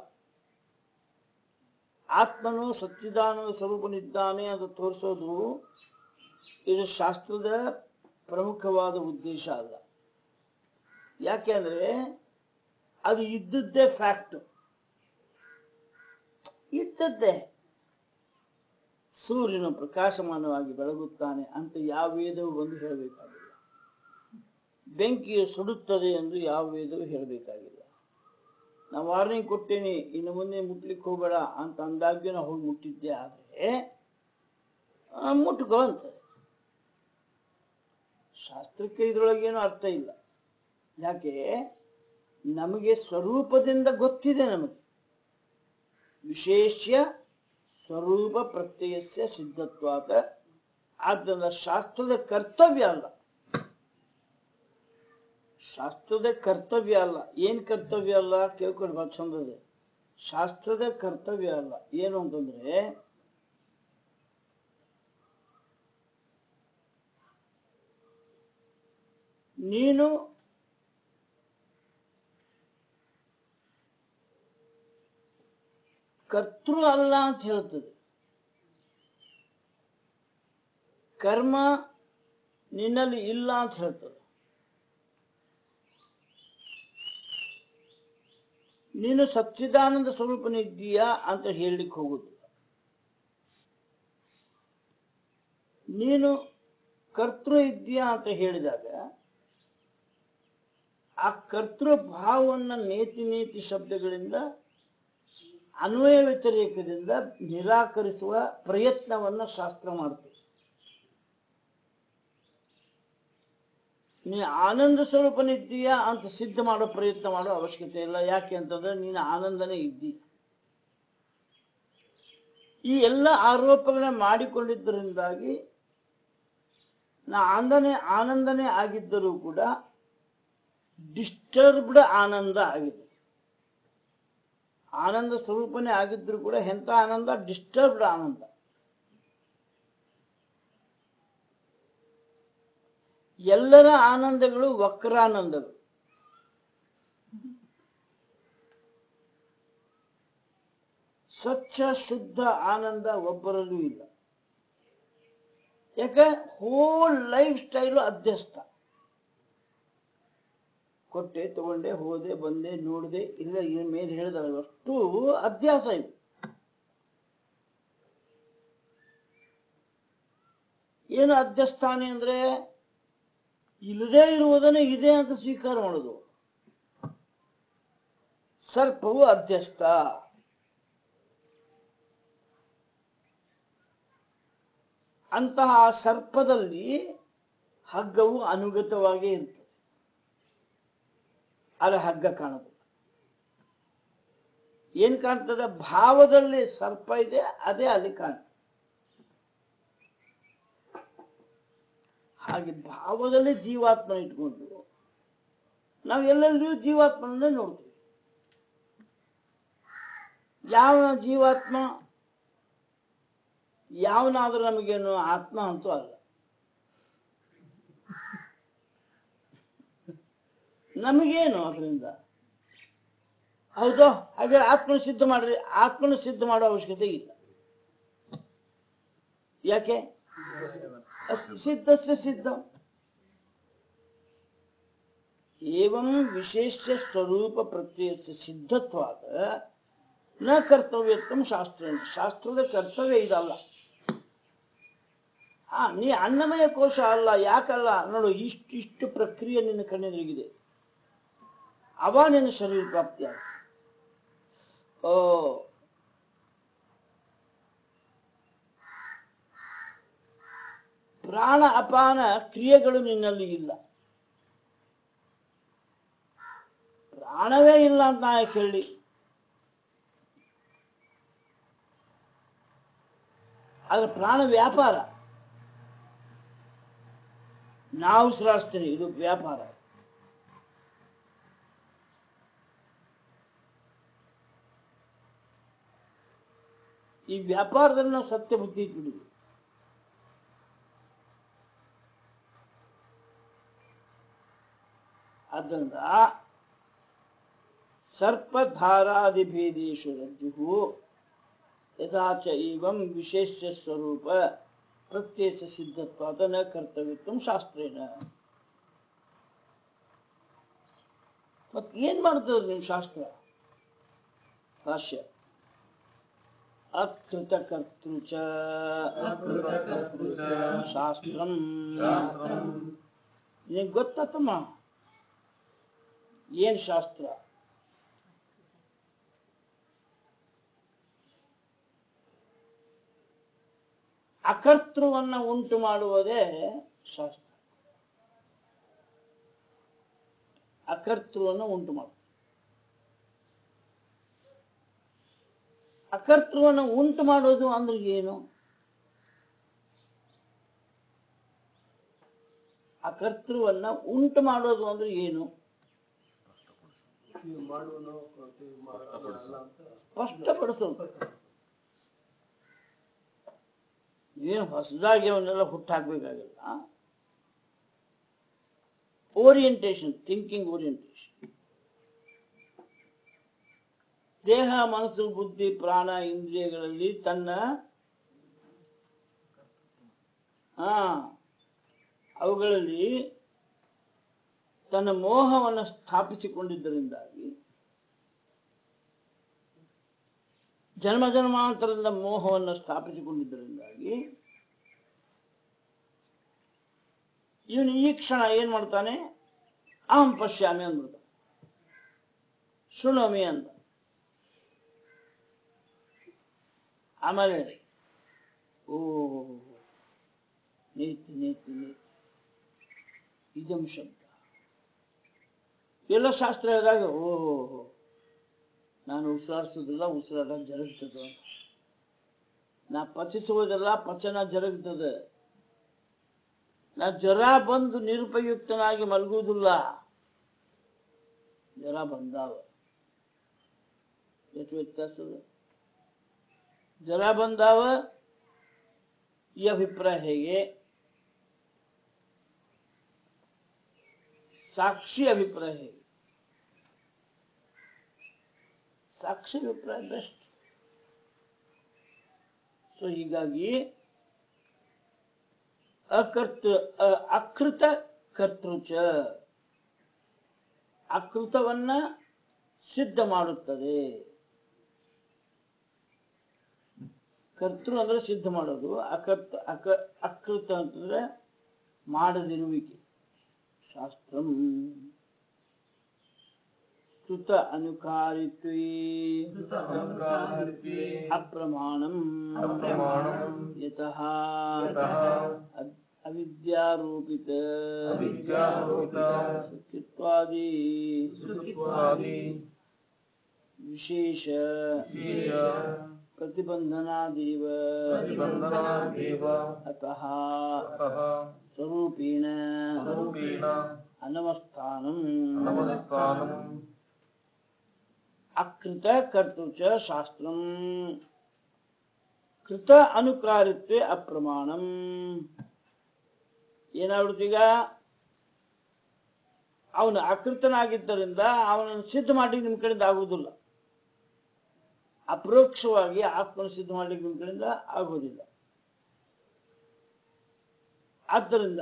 ಆತ್ಮನು ಸಚ್ಚಿದಾನಂದ ಸ್ವರೂಪನಿದ್ದಾನೆ ಅಂತ ತೋರಿಸೋದು ಇದು ಶಾಸ್ತ್ರದ ಪ್ರಮುಖವಾದ ಉದ್ದೇಶ ಅಲ್ಲ ಯಾಕೆಂದ್ರೆ ಅದು ಇದ್ದದ್ದೇ ಫ್ಯಾಕ್ಟ್ ಇದ್ದದ್ದೇ ಸೂರ್ಯನು ಪ್ರಕಾಶಮಾನವಾಗಿ ಬೆಳಗುತ್ತಾನೆ ಅಂತ ಯಾವ ವೇದವು ಬಂದು ಹೇಳಬೇಕಾಗಿಲ್ಲ ಬೆಂಕಿಯು ಸುಡುತ್ತದೆ ಎಂದು ಯಾವ ವೇದವು ಹೇಳಬೇಕಾಗಿಲ್ಲ ನಾ ವಾರ್ನಿಂಗ್ ಕೊಟ್ಟೇನಿ ಇನ್ನು ಮುಂದೆ ಮುಟ್ಲಿಕ್ಕೆ ಹೋಗಬೇಡ ಅಂತ ಅಂದಾಗ್ಯೂ ನಾವು ಹೋಗಿ ಮುಟ್ಟಿದ್ದೆ ಆದ್ರೆ ಆ, ಮುಟ್ಕೋ ಅಂತ ಶಾಸ್ತ್ರಕ್ಕೆ ಇದ್ರೊಳಗೇನು ಅರ್ಥ ಇಲ್ಲ ಯಾಕೆ ನಮಗೆ ಸ್ವರೂಪದಿಂದ ಗೊತ್ತಿದೆ ನಮಗೆ ವಿಶೇಷ್ಯ ಸ್ವರೂಪ ಪ್ರತ್ಯಯಸ್ಯ ಸಿದ್ಧತ್ವಾದ ಆದ್ದರಿಂದ ಶಾಸ್ತ್ರದ ಕರ್ತವ್ಯ ಅಲ್ಲ ಶಾಸ್ತ್ರದ ಕರ್ತವ್ಯ ಅಲ್ಲ ಏನ್ ಕರ್ತವ್ಯ ಅಲ್ಲ ಕೇಳ್ಕೊಂಡು ಬಹಳ ಚಂದದೆ ಶಾಸ್ತ್ರದ ಕರ್ತವ್ಯ ಅಲ್ಲ ಏನು ಅಂತಂದ್ರೆ ನೀನು ಕರ್ತೃ ಅಲ್ಲ ಅಂತ ಹೇಳ್ತದೆ ಕರ್ಮ ನಿನ್ನಲ್ಲಿ ಇಲ್ಲ ಅಂತ ಹೇಳ್ತದೆ ನೀನು ಸಚ್ಚಿದಾನಂದ ಸ್ವರೂಪನಿದ್ದೀಯಾ ಅಂತ ಹೇಳಲಿಕ್ಕೆ ಹೋಗುದಿಲ್ಲ ನೀನು ಕರ್ತೃ ಇದ್ದೀಯಾ ಅಂತ ಹೇಳಿದಾಗ ಆ ಕರ್ತೃ ಭಾವವನ್ನು ನೇತಿ ನೇತಿ ಶಬ್ದಗಳಿಂದ ಅನ್ವಯ ವ್ಯತಿರೇಕದಿಂದ ನಿರಾಕರಿಸುವ ಪ್ರಯತ್ನವನ್ನ ಶಾಸ್ತ್ರ ಮಾಡ್ತದೆ ನೀ ಆನಂದ ಸ್ವರೂಪನಿದ್ದೀಯಾ ಅಂತ ಸಿದ್ಧ ಮಾಡೋ ಪ್ರಯತ್ನ ಮಾಡೋ ಅವಶ್ಯಕತೆ ಇಲ್ಲ ಯಾಕೆ ಅಂತಂದ್ರೆ ನೀನು ಆನಂದನೇ ಇದ್ದಿ ಈ ಎಲ್ಲ ಆರೋಪಗಳನ್ನ ಮಾಡಿಕೊಂಡಿದ್ದರಿಂದಾಗಿ ನಾ ಆನಂದನೇ ಆನಂದನೇ ಆಗಿದ್ದರೂ ಕೂಡ ಡಿಸ್ಟರ್ಬ್ಡ್ ಆನಂದ ಆಗಿದೆ ಆನಂದ ಸ್ವರೂಪನೇ ಆಗಿದ್ರು ಕೂಡ ಎಂತ ಆನಂದ ಡಿಸ್ಟರ್ಬ್ಡ್ ಆನಂದ ಎಲ್ಲರ ಆನಂದಗಳು ವಕ್ರಾನಂದಗಳು ಸ್ವಚ್ಛ ಶುದ್ಧ ಆನಂದ ಒಬ್ಬರಲ್ಲೂ ಇಲ್ಲ ಯಾಕೆ ಹೋಲ್ ಲೈಫ್ ಸ್ಟೈಲು ಅಧ್ಯಸ್ತ ಕೊಟ್ಟೆ ತಗೊಂಡೆ ಹೋದೆ ಬಂದೆ ನೋಡಿದೆ ಇಲ್ಲ ಇದ್ರ ಮೇಲೆ ಹೇಳಿದ್ರೆ ಅಷ್ಟು ಅಧ್ಯಾಸ ಇವು ಏನು ಅಧ್ಯಸ್ಥಾನೆ ಅಂದ್ರೆ ಇಲ್ಲದೇ ಇರುವುದನ್ನು ಇದೆ ಅಂತ ಸ್ವೀಕಾರ ಮಾಡೋದು ಸರ್ಪವು ಅಧ್ಯಸ್ಥ ಅಂತಹ ಸರ್ಪದಲ್ಲಿ ಹಗ್ಗವು ಅನುಗತವಾಗೇ ಇರ್ತದೆ ಅಲ್ಲಿ ಹಗ್ಗ ಕಾಣುದು ಏನ್ ಕಾಣ್ತದೆ ಭಾವದಲ್ಲಿ ಸರ್ಪ ಇದೆ ಅದೇ ಅಲ್ಲಿ ಕಾಣ್ತದೆ ಹಾಗೆ ಭಾವದಲ್ಲಿ ಜೀವಾತ್ಮ ಇಟ್ಕೊಂಡು ನಾವು ಎಲ್ಲೆಲ್ಲಿಯೂ ಜೀವಾತ್ಮನನ್ನೇ ನೋಡ್ತೀವಿ ಯಾವ ಜೀವಾತ್ಮ ಯಾವನಾದ್ರೂ ನಮಗೇನು ಆತ್ಮ ಅಂತೂ ಅಲ್ಲ ನಮಗೇನು ಅದರಿಂದ ಹೌದಾ ಹಾಗೆ ಆತ್ಮನ ಸಿದ್ಧ ಮಾಡ್ರಿ ಆತ್ಮನ ಸಿದ್ಧ ಮಾಡೋ ಅವಶ್ಯಕತೆ ಇಲ್ಲ ಯಾಕೆ ಸಿದ್ಧಸ್ಯ ಸಿದ್ಧ ಏವಂ ವಿಶೇಷ ಸ್ವರೂಪ ಪ್ರತ್ಯಯಸ್ಯ ಸಿದ್ಧತ್ವಾದ ನ ಕರ್ತವ್ಯತ್ವಂ ಶಾಸ್ತ್ರ ಶಾಸ್ತ್ರದ ಕರ್ತವ್ಯ ಇದಲ್ಲ ಆ ನೀ ಅನ್ನಮಯ ಕೋಶ ಅಲ್ಲ ಯಾಕಲ್ಲ ನೋಡು ಇಷ್ಟು ಇಷ್ಟು ಪ್ರಕ್ರಿಯೆ ನಿನ್ನ ಕಣ್ಣೆದುರಿಗಿದೆ ಅವ ನಿನ್ನ ಶರೀರ ಪ್ರಾಪ್ತಿಯಾಗ ಓ ಪ್ರಾಣ ಅಪಾನ ಕ್ರಿಯೆಗಳು ನಿನ್ನಲ್ಲಿ ಇಲ್ಲ ಪ್ರಾಣವೇ ಇಲ್ಲ ಅಂತ ನಾ ಯಾಕೆ ಹೇಳಿ ಆದ್ರೆ ಪ್ರಾಣ ವ್ಯಾಪಾರ ನಾವು ಉಸಿರಾಡ್ತೇನೆ ಇದು ವ್ಯಾಪಾರ ಈ ವ್ಯಾಪಾರದಲ್ಲಿ ನಾವು ಸತ್ಯ ಬುದ್ಧಿ ಇಟ್ಬಿಡಿದ್ವಿ ಆದ್ದರಿಂದ ಸರ್ಪಧಾರಾದಿಭೇದೇಶು ರಜ್ಜು ಯಥಾಚ ಇವಂ ವಿಶೇಷ ಸ್ವರೂಪ ಪ್ರತ್ಯೇಕ ಸಿದ್ಧತ್ವಾದ ನ ಕರ್ತವ್ಯತ್ವ ಶಾಸ್ತ್ರೇಣ ಮತ್ ಏನ್ ಮಾಡ್ತದ ನಿಮ್ ಶಾಸ್ತ್ರ ಭಾಷ್ಯ ಅಕೃತಕರ್ತೃ ಚ ಅಕೃತಕರ್ತೃ ಚ ಶಾಸ್ತ್ರಂ ಶಾಸ್ತ್ರಂ ನಿನಗೆ ಗೊತ್ತಾತಮ್ಮ ಏನ್ ಶಾಸ್ತ್ರ ಅಕರ್ತೃವನ್ನ ಉಂಟು ಮಾಡುವುದೇ ಶಾಸ್ತ್ರ ಅಕರ್ತೃವನ್ನು ಉಂಟು ಮಾಡು ಅಕರ್ತೃವನ್ನು ಉಂಟು ಮಾಡೋದು ಅಂದ್ರೆ ಏನು ಅಕರ್ತೃವನ್ನ ಉಂಟು ಮಾಡೋದು ಅಂದ್ರೆ ಏನು ಸ್ಪಷ್ಟಪಡಿಸೋದು ಏನು ಹೊಸದಾಗಿ ಅವನ್ನೆಲ್ಲ ಹುಟ್ಟಾಕ್ಬೇಕಾಗಿಲ್ಲ ಓರಿಯಂಟೇಶನ್ ಥಿಂಕಿಂಗ್ ಓರಿಯಂಟೇಶನ್ ದೇಹ ಮನಸ್ಸು ಬುದ್ಧಿ ಪ್ರಾಣ ಇಂದ್ರಿಯಗಳಲ್ಲಿ ತನ್ನ ಹಾ ಅವುಗಳಲ್ಲಿ ತನ್ನ ಮೋಹವನ್ನು ಸ್ಥಾಪಿಸಿಕೊಂಡಿದ್ದರಿಂದಾಗಿ ಜನ್ಮ ಜನ್ಮಾಂತರದಿಂದ ಮೋಹವನ್ನು ಸ್ಥಾಪಿಸಿಕೊಂಡಿದ್ದರಿಂದಾಗಿ ಇವನು ಈ ಕ್ಷಣ ಏನ್ ಮಾಡ್ತಾನೆ ಅಹಂ ಪಶ್ಯಾಮಿ ಅಂದ್ಬಿಡ್ತಾನೆ ಶೃಣೋಮಿ ಅಂತ ಆಮೇಲೆ ಓ ನೀತಿ ನೀತಿ ನೀತಿ ಇದಂ ಶಬ್ದ ಎಲ್ಲ ಶಾಸ್ತ್ರ ಹೇಳಿದಾಗ ಓ ನಾನು ಉಸಿರಾಡಿಸೋದಿಲ್ಲ ಉಸಿರಾಡ ಜರುಗ್ತದೆ ನಾ ಪಚಿಸುವುದಿಲ್ಲ ಪಚನ ಜರುಗ್ತದೆ ನಾ ಜ್ವರ ಬಂದು ನಿರುಪಯುಕ್ತನಾಗಿ ಮಲಗುವುದಿಲ್ಲ ಜ್ವರ ಬಂದಾವ ಎಷ್ಟು ವ್ಯತ್ಯಾಸ ಇದೆ? ಜ್ವರ ಬಂದಾವ ಈ ಅಭಿಪ್ರಾಯ ಹೇಗೆ ಸಾಕ್ಷಿ ಅಭಿಪ್ರಾಯ ಹೇಗೆ ಸಾಕ್ಷಿ ಅಭಿಪ್ರಾಯ ಬೆಸ್ಟ್ ಸೊ ಹೀಗಾಗಿ ಅಕರ್ತ ಅ- ಅಕೃತ ಕರ್ತೃಚ ಅಕೃತವನ್ನ ಸಿದ್ಧ ಮಾಡುತ್ತದೆ ಕರ್ತೃ ಅಂದ್ರೆ ಸಿದ್ಧ ಮಾಡೋದು ಅಕರ್ತ ಅಕ ಅಕೃತ ಅಂತಂದ್ರೆ ಮಾಡದಿರುವಿಕೆ ಶಾಸ್ತ್ರಂ ಕೃತ ಅನುಕಾರಿತ್ವೇ ಕೃತ ಅನುಕಾರಿತ್ವೇ ಅಪ್ರಮಾಣಂ ಅಪ್ರಮಾಣಂ ಯತಃ ಯತಃ ಅದ್- ಅವಿದ್ಯಾರೂಪಿತ ಅವಿದ್ಯಾರೂಪಿತ ಸುಖಿತ್ವಾದಿ ಸುಖಿತ್ವಾದಿ ವಿಶೇಷ ವಿಷಯ ಪ್ರತಿಬಂಧನಾದೇವ ಪ್ರತಿಬಂಧನಾದೇವ ಅತಃ ಅತಃ ಸ್ವರೂಪೇಣ ಸ್ವರೂಪೇಣ ಅನವಸ್ಥಾನಂ ನಮಸ್ಕಾರಂ ಅಕೃತ ಕರ್ತೃ ಚ ಶಾಸ್ತ್ರಂ ಕೃತ ಅನುಕಾರಿತ್ವೆ ಅಪ್ರಮಾಣಂ ಏನಾಗ್ಬಿಡ್ತೀಗ ಅವನು ಅಕೃತನಾಗಿದ್ದರಿಂದ ಅವನನ್ನು ಸಿದ್ಧ ಮಾಡ್ಲಿಕ್ಕೆ ನಿಮ್ ಕಡೆಯಿಂದ ಆಗುವುದಿಲ್ಲ ಅಪರೋಕ್ಷವಾಗಿ ಆತ್ಮನ ಸಿದ್ಧ ಮಾಡ್ಲಿಕ್ಕೆ ನಿಮ್ ಕಡೆಯಿಂದ ಆಗುವುದಿಲ್ಲ ಆದ್ದರಿಂದ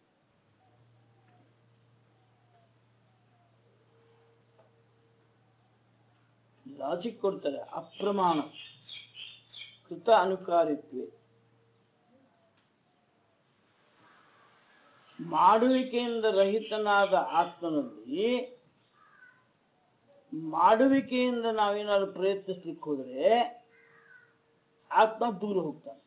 ಲಾಜಿಕ್ ಕೊಡ್ತಾರೆ ಅಪ್ರಮಾಣ ಕೃತ ಅನುಕಾರಿತ್ವೆ ಮಾಡುವಿಕೆಯಿಂದ ರಹಿತನಾದ ಆತ್ಮನಲ್ಲಿ ಮಾಡುವಿಕೆಯಿಂದ ನಾವೇನಾದ್ರು ಪ್ರಯತ್ನಿಸ್ಲಿಕ್ಕೆ ಹೋದ್ರೆ ಆತ್ಮ ದೂರ ಹೋಗ್ತಾನೆ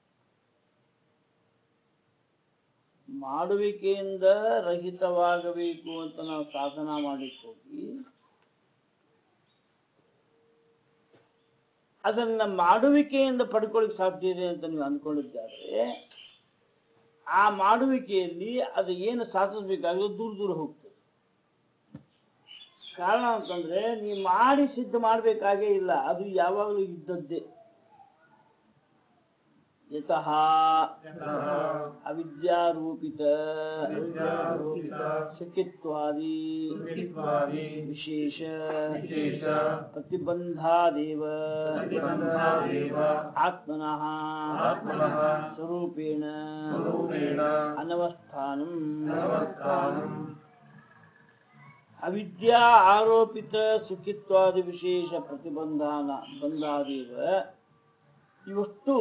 ಮಾಡುವಿಕೆಯಿಂದ ರಹಿತವಾಗಬೇಕು ಅಂತ ನಾವು ಸಾಧನ ಮಾಡ್ಲಿಕ್ಕೆ ಹೋಗಿ ಅದನ್ನ ಮಾಡುವಿಕೆಯಿಂದ ಪಡ್ಕೊಳ್ಳಿಕ್ ಸಾಧ್ಯ ಇದೆ ಅಂತ ನೀವು ಅನ್ಕೊಂಡಿದ್ದಾದ್ರೆ ಆ ಮಾಡುವಿಕೆಯಲ್ಲಿ ಅದು ಏನು ಸಾಧಿಸ್ಬೇಕಾಗಿದೆ ದೂರ ದೂರ ಹೋಗ್ತದೆ ಕಾರಣ ಅಂತಂದ್ರೆ ನೀವು ಮಾಡಿ ಸಿದ್ಧ ಮಾಡ್ಬೇಕಾಗೇ ಇಲ್ಲ ಅದು ಯಾವಾಗಲೂ ಇದ್ದದ್ದೇ ಯತಃ ಅವಿದ್ಯಾರೂಪಿತ ವಿದ್ಯಾರೂಪಿತ ಸುಖಿತ್ವಾದಿ ಸುಖಿತ್ವಾದಿ ವಿಶೇಷ ವಿಶೇಷ ಪ್ರತಿಬಂಧಾದೇವ ಪ್ರತಿಬಂಧಾದೇವ ಆತ್ಮನಃ ಆತ್ಮನಃ ಸ್ವರೂಪೇಣ ಸ್ವರೂಪೇಣ ಅನವಸ್ಥಾನಂ ಅನವಸ್ಥಾನಂ ಅವಿದ್ಯಾ ಆರೋಪಿತ ಸುಖಿತ್ವಾದಿ ವಿಶೇಷ ಪ್ರತಿಬಂಧಾನ ಬಂಧಾದೇವ ಇವಷ್ಟು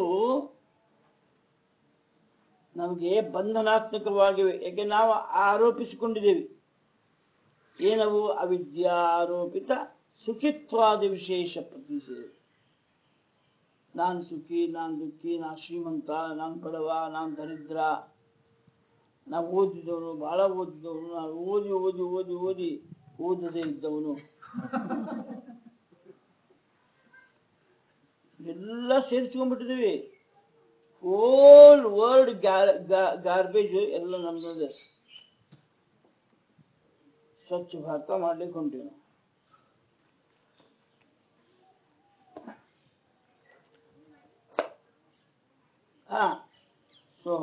ನಮಗೆ ಬಂಧನಾತ್ಮಕವಾಗಿವೆ ಯಾಕೆ ನಾವು ಆರೋಪಿಸಿಕೊಂಡಿದ್ದೇವೆ ಏನವು ಅವಿದ್ಯಾ ಆರೋಪಿತ ಸುಖಿತ್ವಾದಿ ವಿಶೇಷ ಪ್ರತಿಷೇಧ ನಾನ್ ಸುಖಿ ನಾನ್ ದುಃಖಿ ನಾನ್ ಶ್ರೀಮಂತ ನಾನ್ ಬಡವ ನಾನ್ ದರಿದ್ರ ನಾ ಓದಿದವನು ಬಹಳ ಓದಿದವನು ನಾನು ಓದಿ ಓದಿ ಓದಿ ಓದಿ ಓದದೇ ಇದ್ದವನು ಎಲ್ಲ ಸೇರಿಸ್ಕೊಂಡ್ಬಿಟ್ಟಿದೀವಿ ಓಲ್ಡ್ ವರ್ಲ್ಡ್ ಗಾರ್ಬೇಜ್ ಎಲ್ಲ ನಮ್ದು ಸ್ವಚ್ಛ ಭಾರತ ಮಾಡ್ಲಿಕ್ಕೆ ಹೊಂಟೀವಿ ನಾವು ಹಾ ಸೊ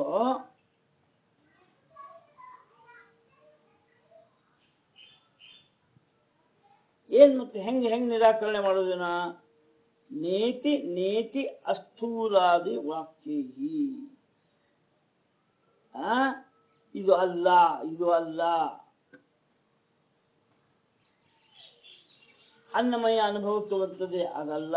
ಏನ್ ಮತ್ತೆ ಹೆಂಗ್ ಹೆಂಗ್ ನಿರಾಕರಣೆ ಮಾಡೋದಿನ ನೇತಿ ನೇತಿ ಅಸ್ಥೂಲಾದಿ ವಾಕ್ಯೈ ಆ ಇದು ಅಲ್ಲ ಇದು ಅಲ್ಲ ಅನ್ನಮಯ ಅನುಭವಕ್ಕೆ ಬರ್ತದೆ ಅದಲ್ಲ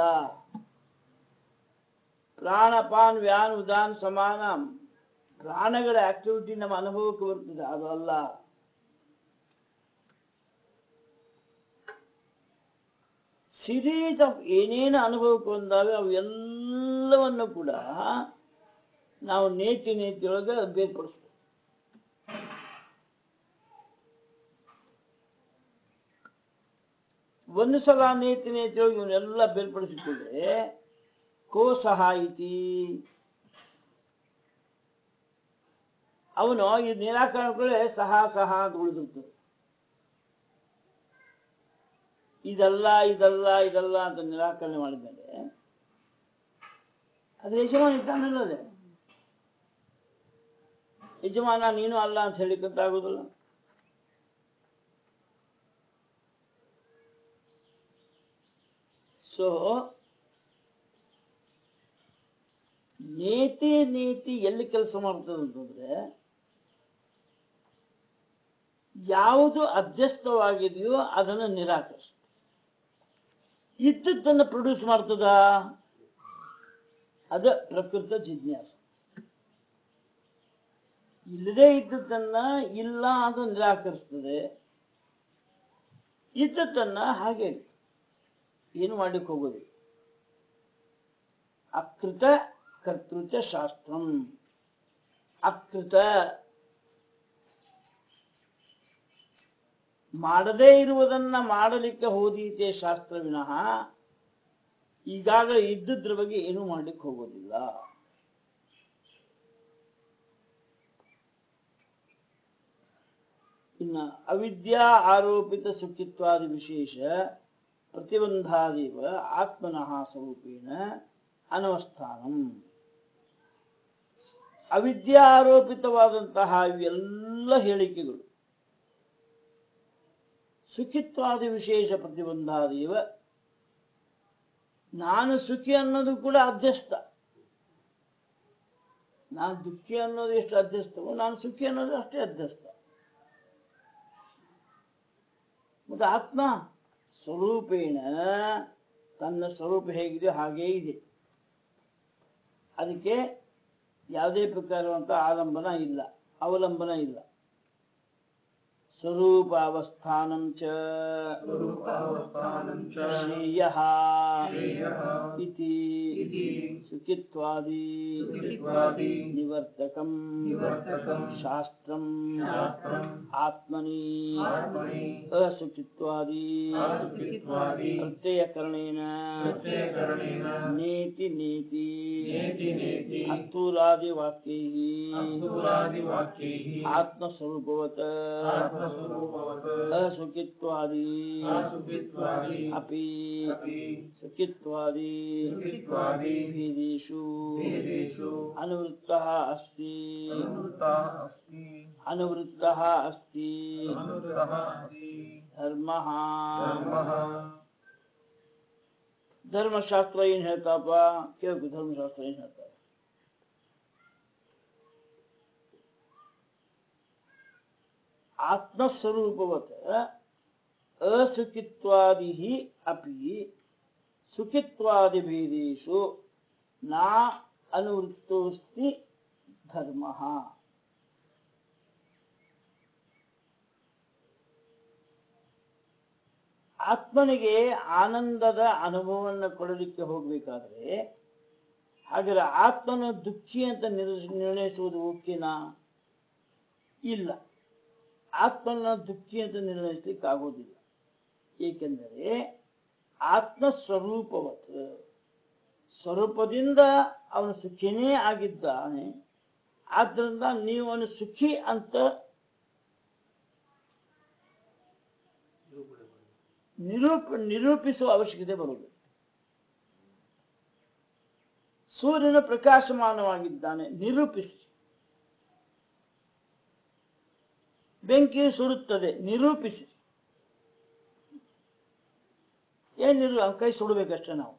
ಪ್ರಾಣಪಾನ್ ವ್ಯಾನ್ ಉದಾನ್ ಸಮಾನ ಪ್ರಾಣಗಳ ಆಕ್ಟಿವಿಟಿ ನಮ್ಮ ಅನುಭವಕ್ಕೆ ಬರ್ತದೆ ಅದು ಅಲ್ಲ ಸಿರೀಸ್ ಆಫ್ ಏನೇನು ಅನುಭವಕ್ಕೆ ಬಂದಾವೆ ಅವು ಎಲ್ಲವನ್ನು ಕೂಡ ನಾವು ನೇತಿ ನೇತಿಯೊಳಗೆ ಬೇರ್ಪಡಿಸ್ಬೇಕು ಒಂದು ಸಲ ನೇತಿ ನೇತಿಯೊಳಗೆ ಇವನ್ನೆಲ್ಲ ಬೇರ್ಪಡಿಸಿಕೊಂಡ್ರೆ ಕೋ ಸಹಾಯಿತಿ ಅವನು ಈ ನಿರಾಕರಣಗಳೇ ಸಹ ಸಹ ಅಂತ ಉಳಿದಿರ್ತದೆ ಇದಲ್ಲ ಇದಲ್ಲ ಇದಲ್ಲ ಅಂತ ನಿರಾಕರಣೆ ಮಾಡಿದ್ಮೇಲೆ ಅದು ಯಜಮಾನ ಇದ್ದಾನಲ್ಲದೆ ಯಜಮಾನ ನೀನು ಅಲ್ಲ ಅಂತ ಹೇಳಿಕಂತ ಆಗುದಿಲ್ಲ ಸೊ ನೇತಿ ನೀತಿ ಎಲ್ಲಿ ಕೆಲಸ ಮಾಡ್ತದೆ ಅಂತಂದ್ರೆ ಯಾವುದು ಅಧ್ಯಸ್ಥವಾಗಿದೆಯೋ ಅದನ್ನು ನಿರಾಕರಿಸ ಇದ್ದದ್ದನ್ನು ಪ್ರೊಡ್ಯೂಸ್ ಮಾಡ್ತದ ಅದ ಪ್ರಕೃತ ಜಿಜ್ಞಾಸ ಇಲ್ಲದೆ ಇದ್ದದ್ದನ್ನ ಇಲ್ಲ ಅದು ನಿರಾಕರಿಸ್ತದೆ ಇದ್ದದ್ದನ್ನ ಹಾಗೆ ಇಡು. ಏನು ಮಾಡ್ಲಿಕ್ಕೆ ಹೋಗೋದು ಅಕೃತ ಕರ್ತೃಚ ಶಾಸ್ತ್ರಂ ಅಕೃತ ಮಾಡದೇ ಇರುವುದನ್ನ ಮಾಡಲಿಕ್ಕೆ ಹೋದೀತೆ ಶಾಸ್ತ್ರ ವಿನಃ ಈಗಾಗಲೇ ಇದ್ದದ್ರ ಬಗ್ಗೆ ಏನೂ ಮಾಡ್ಲಿಕ್ಕೆ ಹೋಗೋದಿಲ್ಲ ಇನ್ನ ಅವಿದ್ಯಾ ಆರೋಪಿತ ಸುಖಿತ್ವಾದಿ ವಿಶೇಷ ಪ್ರತಿಬಂಧಾದಿವ ಆತ್ಮನಃ ಸ್ವರೂಪೇಣ ಅನವಸ್ಥಾನಂ ಅವಿದ್ಯಾರೋಪಿತವಾದಂತಹ ಇವೆಲ್ಲ ಹೇಳಿಕೆಗಳು ಸುಖಿತ್ವಾದಿ ವಿಶೇಷ ಪ್ರತಿಬಂಧಾದೀವ ನಾನು ಸುಖಿ ಅನ್ನೋದು ಕೂಡ ಅಧ್ಯಸ್ಥ ನಾನು ದುಃಖಿ ಅನ್ನೋದು ಎಷ್ಟು ಅಧ್ಯಸ್ಥವೋ ನಾನು ಸುಖಿ ಅನ್ನೋದು ಅಷ್ಟೇ ಅಧ್ಯಸ್ಥ ಮತ್ತು ಆತ್ಮ ಸ್ವರೂಪೇಣ ತನ್ನ ಸ್ವರೂಪ ಹೇಗಿದೆ ಹಾಗೇ ಇದೆ ಅದಕ್ಕೆ ಯಾವುದೇ ಪ್ರಕಾರವಂತ ಆಲಂಬನ ಇಲ್ಲ ಅವಲಂಬನ ಇಲ್ಲ ಸ್ವರೂಪಾವಸ್ಥಾನಂ ಚ ಸ್ವರೂಪಾವಸ್ಥಾನಂ ಚ ಶ್ರೇಯಃ ಶ್ರೇಯಃ ಇತಿ ಇತಿ ಸುಖಿತ್ವಾದಿ ಸುಖಿತ್ವಾದಿ ನಿವರ್ತಕಂ ನಿವರ್ತಕಂ ಶಾಸ್ತ್ರಂ ಶಾಸ್ತ್ರಂ ಆತ್ಮನಿ ಆತ್ಮನಿ ಅಸುಖಿತ್ವಾದಿ ಅಸುಖಿತ್ವಾದಿ ಪ್ರತ್ಯಯಕರಣೇನ ಪ್ರತ್ಯಯಕರಣೇನ ನೇತಿ ನೇತಿ ನೇತಿ ನೇತಿ ಅಸ್ತೂಲಾದಿ ವಾಕ್ಯೈ ಅಸ್ತೂಲಾದಿವಾಕ್ಯೈಃ ಆತ್ಮಸ್ವರೂಪವತ್ ಆತ್ಮಸ್ವರೂಪವತ್ ಅಸುಖಿತ್ವಾದಿ ಅಸುಖಿತ್ವಾದಿ ಅಪಿ ಅಪಿ ಸುಖಿತ್ವಾದಿ ಸುಖಿತ್ವಾದಿ ಭೇದೇಷು ಭೇದೇಷು ಅನುವೃತ್ತಃ ಅಸ್ತಿ ಅನುವೃತ್ತಃ ಅಸ್ತಿ ಅನುವೃತ್ತಃ ಅಸ್ತಿ ಅನುವೃತ್ತಃ ಅಸ್ತಿ ಧರ್ಮಃ ಧರ್ಮಃ ಧರ್ಮಶಾಸ್ತ್ರ ಏನ್ ಹೇಳ್ತಾಪ ಕೇಳ್ಕು ಧರ್ಮಶಾಸ್ತ್ರ ಏನ್ ಹೇಳ್ತಾರೆ ಆತ್ಮಸ್ವರೂಪವತ್ ಅಸುಖಿತ್ವಾದಿ ಅಪಿ ಸುಖಿತ್ವಾದಿಭೇದೇಶು ನಾ ಅನುವೃತ್ತೋಸ್ತಿ ಧರ್ಮ ಆತ್ಮನಿಗೆ ಆನಂದದ ಅನುಭವವನ್ನು ಕೊಡಲಿಕ್ಕೆ ಹೋಗ್ಬೇಕಾದ್ರೆ ಹಾಗಾದ್ರೆ ಆತ್ಮನ ದುಃಖಿ ಅಂತ ನಿರ್- ನಿರ್ಣಯಿಸುವುದು ಓಕೆನಾ ಇಲ್ಲ ಆತ್ಮನ ದುಃಖಿ ಅಂತ ನಿರ್ಣಯಿಸ್ಲಿಕ್ಕೆ ಆಗೋದಿಲ್ಲ ಏಕೆಂದರೆ ಆತ್ಮ ಸ್ವರೂಪವತ್ ಸ್ವರೂಪದಿಂದ ಅವನು ಸುಖಿನೇ ಆಗಿದ್ದಾನೆ ಆದ್ರಿಂದ ನೀವು ಅವನು ಸುಖಿ ಅಂತ ನಿರೂಪ ನಿರೂಪಿಸುವ ಅವಶ್ಯಕತೆ ಬರುವುದು ಸೂರ್ಯನ ಪ್ರಕಾಶಮಾನವಾಗಿದ್ದಾನೆ ನಿರೂಪಿಸಿ ಬೆಂಕಿ ಸುಡುತ್ತದೆ ನಿರೂಪಿಸಿ ಏನ್ ನಿರು ಅವ್ನ್ ಕೈ ಸುಡಬೇಕಷ್ಟೇ ನಾವು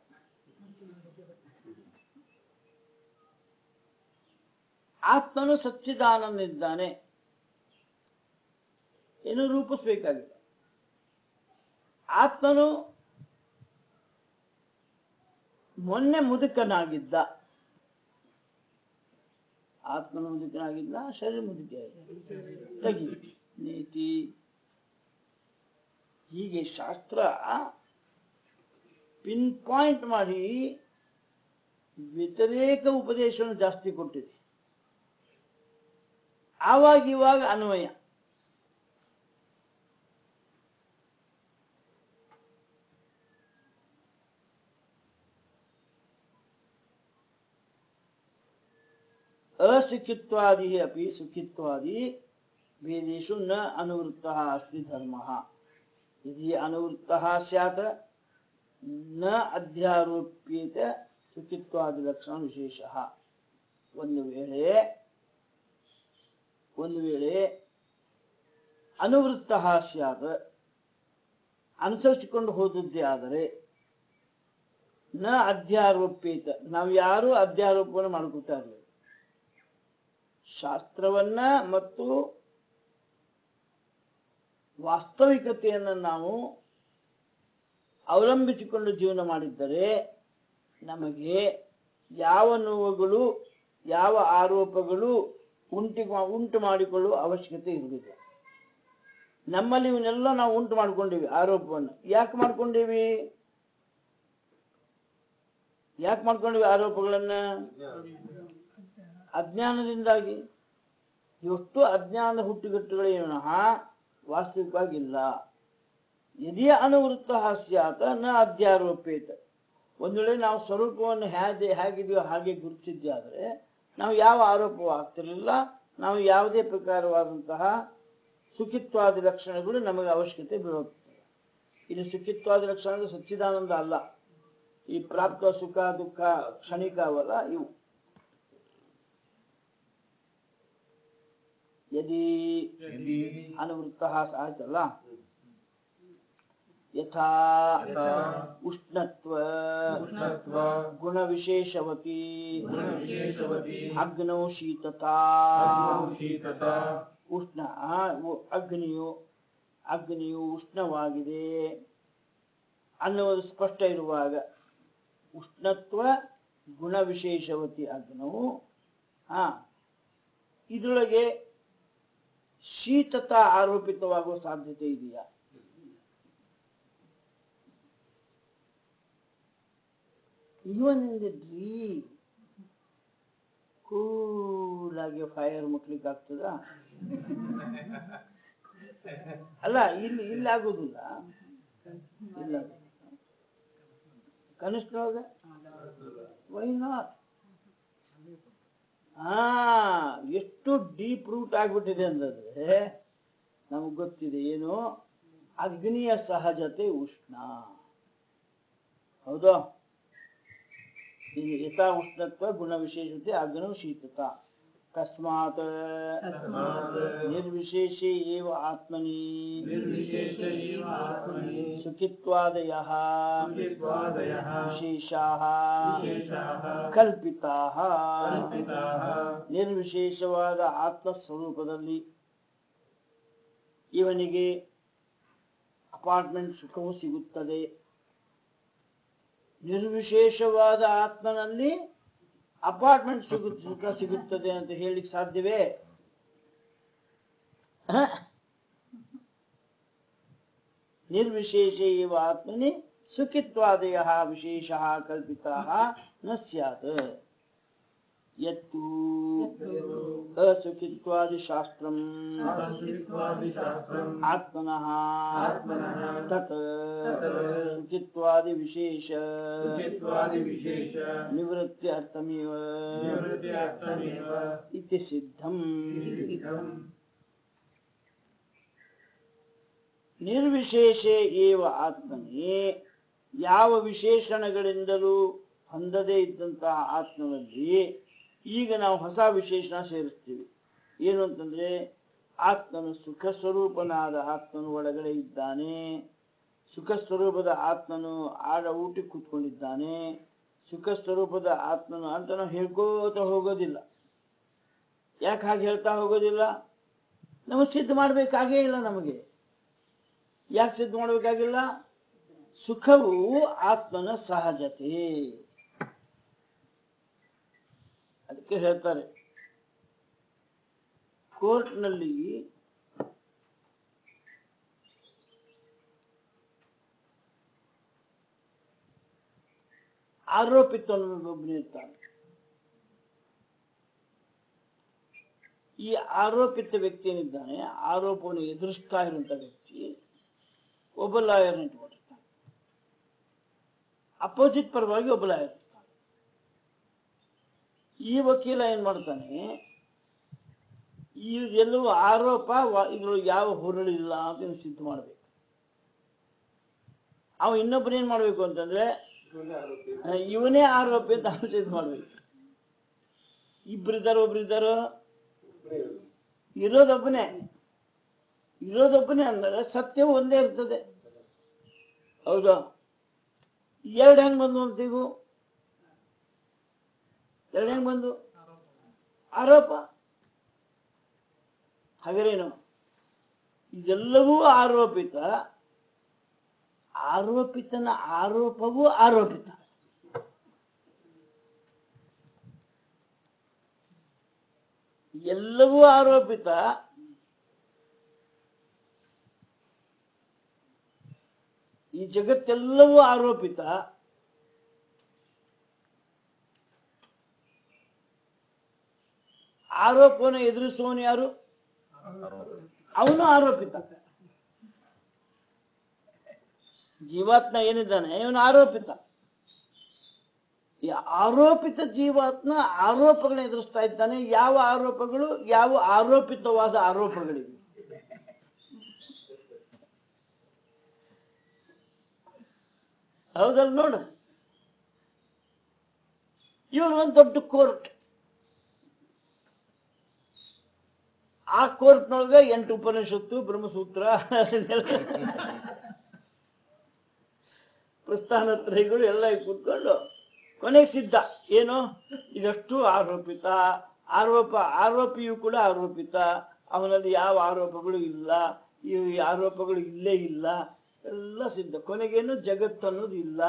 ಆತ್ಮನು ಸಚ್ಚಿದಾನಂದಿದ್ದಾನೆ ಏನು ರೂಪಿಸ್ಬೇಕಾಗಿಲ್ಲ ಆತ್ಮನು ಮೊನ್ನೆ ಮುದುಕನಾಗಿದ್ದ ಆತ್ಮನ ಮುದುಕನಾಗಿದ್ದ ಶರೀರ ಮುದುಕಿ ತೆಗಿ ನೀತಿ ಹೀಗೆ ಶಾಸ್ತ್ರ ಪಿನ್ ಪಾಯಿಂಟ್ ಮಾಡಿ ವ್ಯತಿರೇಕ ಉಪದೇಶವನ್ನು ಜಾಸ್ತಿ ಕೊಟ್ಟಿದೆ ಆವಾಗ ಇವಾಗ ಅನ್ವಯ ಅಸುಖಿತ್ವಾದಿ ಅಪಿ ಸುಖಿತ್ವಾದಿ ವೇದೇಶು ನ ಅನುವೃತ್ತಃ ಅಸ್ತಿ ಧರ್ಮಃ ಯದಿ ಅನುವೃತ್ತಃ ಸ್ಯಾತ್ ನ ಅಧ್ಯಾರೋಪ್ಯೇತ ಸುಖಿತ್ವಾದಿ ಲಕ್ಷಣ ವಿಶೇಷ ಒಂದು ವೇಳೆ ಒಂದು ವೇಳೆ ಅನುವೃತ್ತ ಸ್ಯಾತ್ ಅನುಸರಿಸಿಕೊಂಡು ಹೋದದ್ದೇ ಆದರೆ ನ ಅಧ್ಯಾರೋಪ್ಯೇತ ನಾವು ಯಾರೂ ಅಧ್ಯಾರೋಪವನ್ನು ಮಾಡ್ಕೊತಾ ಇರಲಿಲ್ಲ ಶಾಸ್ತ್ರವನ್ನ ಮತ್ತು ವಾಸ್ತವಿಕತೆಯನ್ನು ನಾವು ಅವಲಂಬಿಸಿಕೊಂಡು ಜೀವನ ಮಾಡಿದ್ದರೆ ನಮಗೆ ಯಾವ ನೋವುಗಳು ಯಾವ ಆರೋಪಗಳು ಉಂಟು ಉಂಟು ಮಾಡಿಕೊಳ್ಳುವ ಅವಶ್ಯಕತೆ ಇರುವುದಿಲ್ಲ ನಮ್ಮಲ್ಲಿ ಇವನ್ನೆಲ್ಲ ನಾವು ಉಂಟು ಮಾಡ್ಕೊಂಡಿವಿ ಆರೋಪವನ್ನು ಯಾಕೆ ಮಾಡ್ಕೊಂಡಿವಿ ಯಾಕೆ ಮಾಡ್ಕೊಂಡಿವಿ ಆರೋಪಗಳನ್ನ ಅಜ್ಞಾನದಿಂದಾಗಿ ಎಷ್ಟು ಅಜ್ಞಾನದ ಹುಟ್ಟುಗಟ್ಟುಗಳೇನೋ ವಾಸ್ತವಿಕವಾಗಿಲ್ಲ ಯದಿ ಅನುವೃತ್ತ ಸ್ಯಾತ ನ ಅಧ್ಯಾರೋಪೇತ ಒಂದು ವೇಳೆ ನಾವು ಸ್ವರೂಪವನ್ನು ಹೇಗೆ ಹೇಗಿದೆಯೋ ಹಾಗೆ ಗುರುತಿದ್ದೆ ಆದರೆ ನಾವು ಯಾವ ಆರೋಪವೂ ಆಗ್ತಿರಲಿಲ್ಲ ನಾವು ಯಾವುದೇ ಪ್ರಕಾರವಾದಂತಹ ಸುಖಿತ್ವಾದಿ ಲಕ್ಷಣಗಳು ನಮಗೆ ಅವಶ್ಯಕತೆ ಬೀಳುತ್ತದೆ ಇದು ಸುಖಿತ್ವಾದಿ ಲಕ್ಷಣ ಅಂದ್ರೆ ಸಚ್ಚಿದಾನಂದ ಅಲ್ಲ ಈ ಪ್ರಾಪ್ತ ಸುಖ ದುಃಖ ಕ್ಷಣಿಕ ಅವಲ್ಲ ಇವು ಯದಿ ಯದಿ ಅನುವೃತ್ತ ಆಯ್ತಲ್ಲ ಯಥಾ ಯಥಾ ಉಷ್ಣತ್ವ ಉಷ್ಣತ್ವ ಗುಣವಿಶೇಷವತಿ ಗುಣವಿಶೇಷವತಿ ಅಗ್ನೌ ಶೀತತಾ ಅಗ್ನೌ ಶೀತತಾ ಉಷ್ಣ ಆ, ಉ- ಅಗ್ನಿಯು ಅಗ್ನಿಯು ಉಷ್ಣವಾಗಿದೆ ಅನ್ನುವುದು ಸ್ಪಷ್ಟ ಇರುವಾಗ ಉಷ್ಣತ್ವ ಗುಣವಿಶೇಷವತಿ ಅಗ್ನವು ಹಾ ಇದರೊಳಗೆ ಶೀತತ ಆರೋಪಿತವಾಗುವ ಸಾಧ್ಯತೆ ಇದೆಯಾ ಇವನ್ ಇನ್ ದ ಡ್ರೀ ಕೂಲಾಗಿ ಫೈರ್ ಮುಟ್ಲಿಕ್ಕೆ ಆಗ್ತದ ಅಲ್ಲ ಇಲ್ಲಿ ಇಲ್ಲಿ ಆಗೋದಿಲ್ಲ ಇಲ್ಲ ಕನಿಷ್ಠವಾಗ ವೈ ನಾಟ್ ಹಾ ಎಷ್ಟು ಡೀಪ್ ರೂಟ್ ಆಗ್ಬಿಟ್ಟಿದೆ ಅಂದ್ರೆ ನಮಗ್ ಗೊತ್ತಿದೆ ಏನು ಅಗ್ನಿಯ ಸಹಜತೆ ಉಷ್ಣ ಹೌದಾ ಇದು ಯಥಾ ಉಷ್ಣತ್ವ ಗುಣ ವಿಶೇಷತೆ ಅಗ್ನೌ ಶೀತತ ತಸ್ಮಾತ್ ತಸ್ಮಾತ್ ನಿರ್ವಿಶೇಷೇ ಏವ ಆತ್ಮನಿ ನಿರ್ವಿಶೇಷ ಏವ ಆತ್ಮನಿ ಸುಖಿತ್ವಾದಯಃ ಸುಖಿತ್ವಾದಯಃ ವಿಶೇಷಾಃ ವಿಶೇಷಾಃ ಕಲ್ಪಿತಾಃ ಕಲ್ಪಿತಾಃ ನಿರ್ವಿಶೇಷವಾದ ಆತ್ಮ ಸ್ವರೂಪದಲ್ಲಿ ಇವನಿಗೆ ಅಪಾರ್ಟ್ಮೆಂಟ್ ಸುಖವು ಸಿಗುತ್ತದೆ ನಿರ್ವಿಶೇಷವಾದ ಆತ್ಮನಲ್ಲಿ ಅಪಾರ್ಟ್ಮೆಂಟ್ ಸಿಗು ಸುಖ ಸಿಗುತ್ತದೆ ಅಂತ ಹೇಳಿಕ್ ಸಾಧ್ಯವೇ ಹ? ನಿರ್ವಿಶೇಷ ಇವ ಆತ್ಮನಿ ಸುಖಿತ್ವಾದಯ ವಿಶೇಷ ಕಲ್ಪಿತಾ ನ ಸ್ಯಾತ್ ಯತ್ತು ಅಸುಖಿತ್ವಾದಿ ಶಾಸ್ತ್ರಂ ಸುಖಿತ್ವಾದಿಶಾಸ್ತ್ರಂ ಆತ್ಮನಃ ಆತ್ಮನಃ ತತ್ ತತ್ ಸುಖಿತ್ವಾದಿ ವಿಶೇಷ ಸುಖಿತ್ವಾದಿವಿಶೇಷ ನಿವೃತ್ತಿ ಅರ್ಥಮಿವ ನಿವೃತ್ತಿ ಅರ್ಥಮೇವ ಇತಿ ಸಿದ್ಧಂ ಸಿದ್ಧಂ ನಿರ್ವಿಶೇಷೆ ಏವ ಆತ್ಮನೇ ಯಾವ ವಿಶೇಷಣಗಳಿಂದಲೂ ಹೊಂದದೇ ಇದ್ದಂತಹ ಆತ್ಮನಲ್ಲಿ ಈಗ ನಾವು ಹೊಸ ವಿಶೇಷಣ ಸೇರಿಸ್ತೀವಿ ಏನು ಅಂತಂದ್ರೆ ಆತ್ಮನು ಸುಖ ಸ್ವರೂಪನಾದ ಆತ್ಮನು ಒಳಗಡೆ ಇದ್ದಾನೆ ಸುಖ ಸ್ವರೂಪದ ಆತ್ಮನು ಆಡ ಊಟಕ್ಕೆ ಕೂತ್ಕೊಂಡಿದ್ದಾನೆ ಸುಖ ಸ್ವರೂಪದ ಆತ್ಮನು ಅಂತ ನಾವು ಹೇಳ್ಕೋತ ಹೋಗೋದಿಲ್ಲ ಯಾಕೆ ಹಾಗೆ ಹೇಳ್ತಾ ಹೋಗೋದಿಲ್ಲ ನಮಗೆ ಸಿದ್ಧ ಮಾಡ್ಬೇಕಾಗೇ ಇಲ್ಲ ನಮಗೆ ಯಾಕೆ ಸಿದ್ಧ ಮಾಡಬೇಕಾಗಿಲ್ಲ ಸುಖವು ಆತ್ಮನ ಸಹಜತೆ ಅದಕ್ಕೆ ಹೇಳ್ತಾರೆ ಕೋರ್ಟ್ನಲ್ಲಿ ಆರೋಪಿತನೊಬ್ಬನು ಇರ್ತಾನೆ ಈ ಆರೋಪಿತ ವ್ಯಕ್ತಿ ಏನಿದ್ದಾನೆ ಆರೋಪವನ್ನು ಎದುರಿಸ್ತಾ ಇರುವಂತ ವ್ಯಕ್ತಿ ಒಬ್ಬ ಲಾಯರ್ ಇಟ್ಕೊಂಡಿರ್ತಾನೆ ಅಪೋಸಿಟ್ ಪರವಾಗಿ ಒಬ್ಬ ಲಾಯರ್ ಇರ್ತಾನೆ ಈ ವಕೀಲ ಏನ್ ಮಾಡ್ತಾನೆ ಈ ಎಲ್ಲವೂ ಆರೋಪ ವ- ಇದ್ರೊಳಗೆ ಯಾವ ಹುರುಳು ಇಲ್ಲ ಅಂತ ಇವ್ನು ಸಿದ್ಧ ಮಾಡ್ಬೇಕು ಅವ ಇನ್ನೊಬ್ಬನ ಏನ್ ಮಾಡ್ಬೇಕು ಅಂತಂದ್ರೆ ಆ, ಇವನೇ ಆರೋಪಿ ಅಂತ ಅವ್ನು ಸಿದ್ಧ ಮಾಡ್ಬೇಕು ಇಬ್ಬರಿದ್ದಾರೋ ಒಬ್ರಿದ್ದಾರೋ ಇರೋದೊಬ್ಬನೇ ಇರೋದೊಬ್ಬನೇ ಅಂದ್ರೆ ಸತ್ಯವು ಒಂದೇ ಇರ್ತದೆ ಹೌದಾ ಎರಡು ಹೆಂಗ್ ಬಂದು ಅಂತೀವು ಎರಡು ಹೆಂಗ್ ಬಂದು ಆರೋಪ ಹಾಗೇನು ಇದೆಲ್ಲವೂ ಆರೋಪಿತ ಆರೋಪಿತನ ಆರೋಪವೂ ಆರೋಪಿತ ಎಲ್ಲವೂ ಆರೋಪಿತ ಈ ಜಗತ್ತೆಲ್ಲವೂ ಆರೋಪಿತ ಆರೋಪವನ್ನು ಎದುರಿಸುವವನು ಯಾರು ಅವನು ಆರೋಪಿತ ಜೀವಾತ್ಮ ಏನಿದ್ದಾನೆ ಇವನು ಆರೋಪಿತ ಈ ಆರೋಪಿತ ಜೀವಾತ್ಮ ಆರೋಪಗಳನ್ನ ಎದುರಿಸ್ತಾ ಇದ್ದಾನೆ ಯಾವ ಆರೋಪಗಳು ಯಾವ ಆರೋಪಿತವಾದ ಆರೋಪಗಳಿವೆ ಹೌದಲ್ಲ ನೋಡು ಇವನು ಒಂದು ದೊಡ್ಡ ಕೋರ್ಟ್ ಆ ಕೋರ್ಟ್ನೊಳಗೆ ಎಂಟು ಉಪನಿಷತ್ತು ಬ್ರಹ್ಮಸೂತ್ರ ಪ್ರಸ್ಥಾನತ್ರಯಗಳು ಎಲ್ಲ ಕೂತ್ಕೊಂಡು ಕೊನೆಗೆ ಸಿದ್ಧ ಏನು ಇದಷ್ಟು ಆರೋಪಿತ ಆರೋಪ ಆರೋಪಿಯು ಕೂಡ ಆರೋಪಿತ ಅವನಲ್ಲಿ ಯಾವ ಆರೋಪಗಳು ಇಲ್ಲ ಈ ಆರೋಪಗಳು ಇಲ್ಲೇ ಇಲ್ಲ ಎಲ್ಲ ಸಿದ್ಧ ಕೊನೆಗೇನು ಜಗತ್ತು ಅನ್ನೋದು ಇಲ್ಲ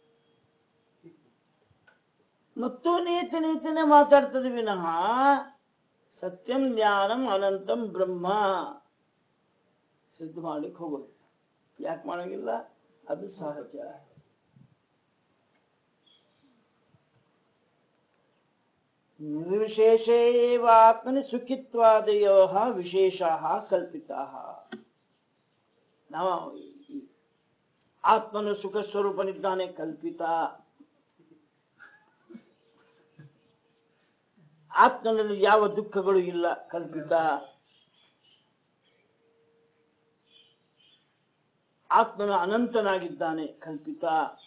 ಮತ್ತು ನೀತಿ ನೀತಿನೇ ಮಾತಾಡ್ತದೆ ವಿನಃ ಸತ್ಯಂ ಜ್ಞಾನಂ ಅನಂತಂ ಬ್ರಹ್ಮ ಸಿದ್ಧ ಮಾಡ್ಲಿಕ್ಕೆ ಹೋಗೋದು ಯಾಕೆ ಮಾಡಂಗಿಲ್ಲ ಅದು ಸಹಜ ನಿರ್ವಿಶೇಷೇವಾತ್ಮನಿ ಸುಖಿತ್ವಾದಯೋ ವಿಶೇಷಾ ಕಲ್ಪಿತಾ ನಾವು ಆತ್ಮನು ಸುಖ ಸ್ವರೂಪನಿದ್ದಾನೆ ಕಲ್ಪಿತ ಆತ್ಮನಲ್ಲಿ ಯಾವ ದುಃಖಗಳು ಇಲ್ಲ ಕಲ್ಪಿತ ಆತ್ಮನು ಅನಂತನಾಗಿದ್ದಾನೆ ಕಲ್ಪಿತ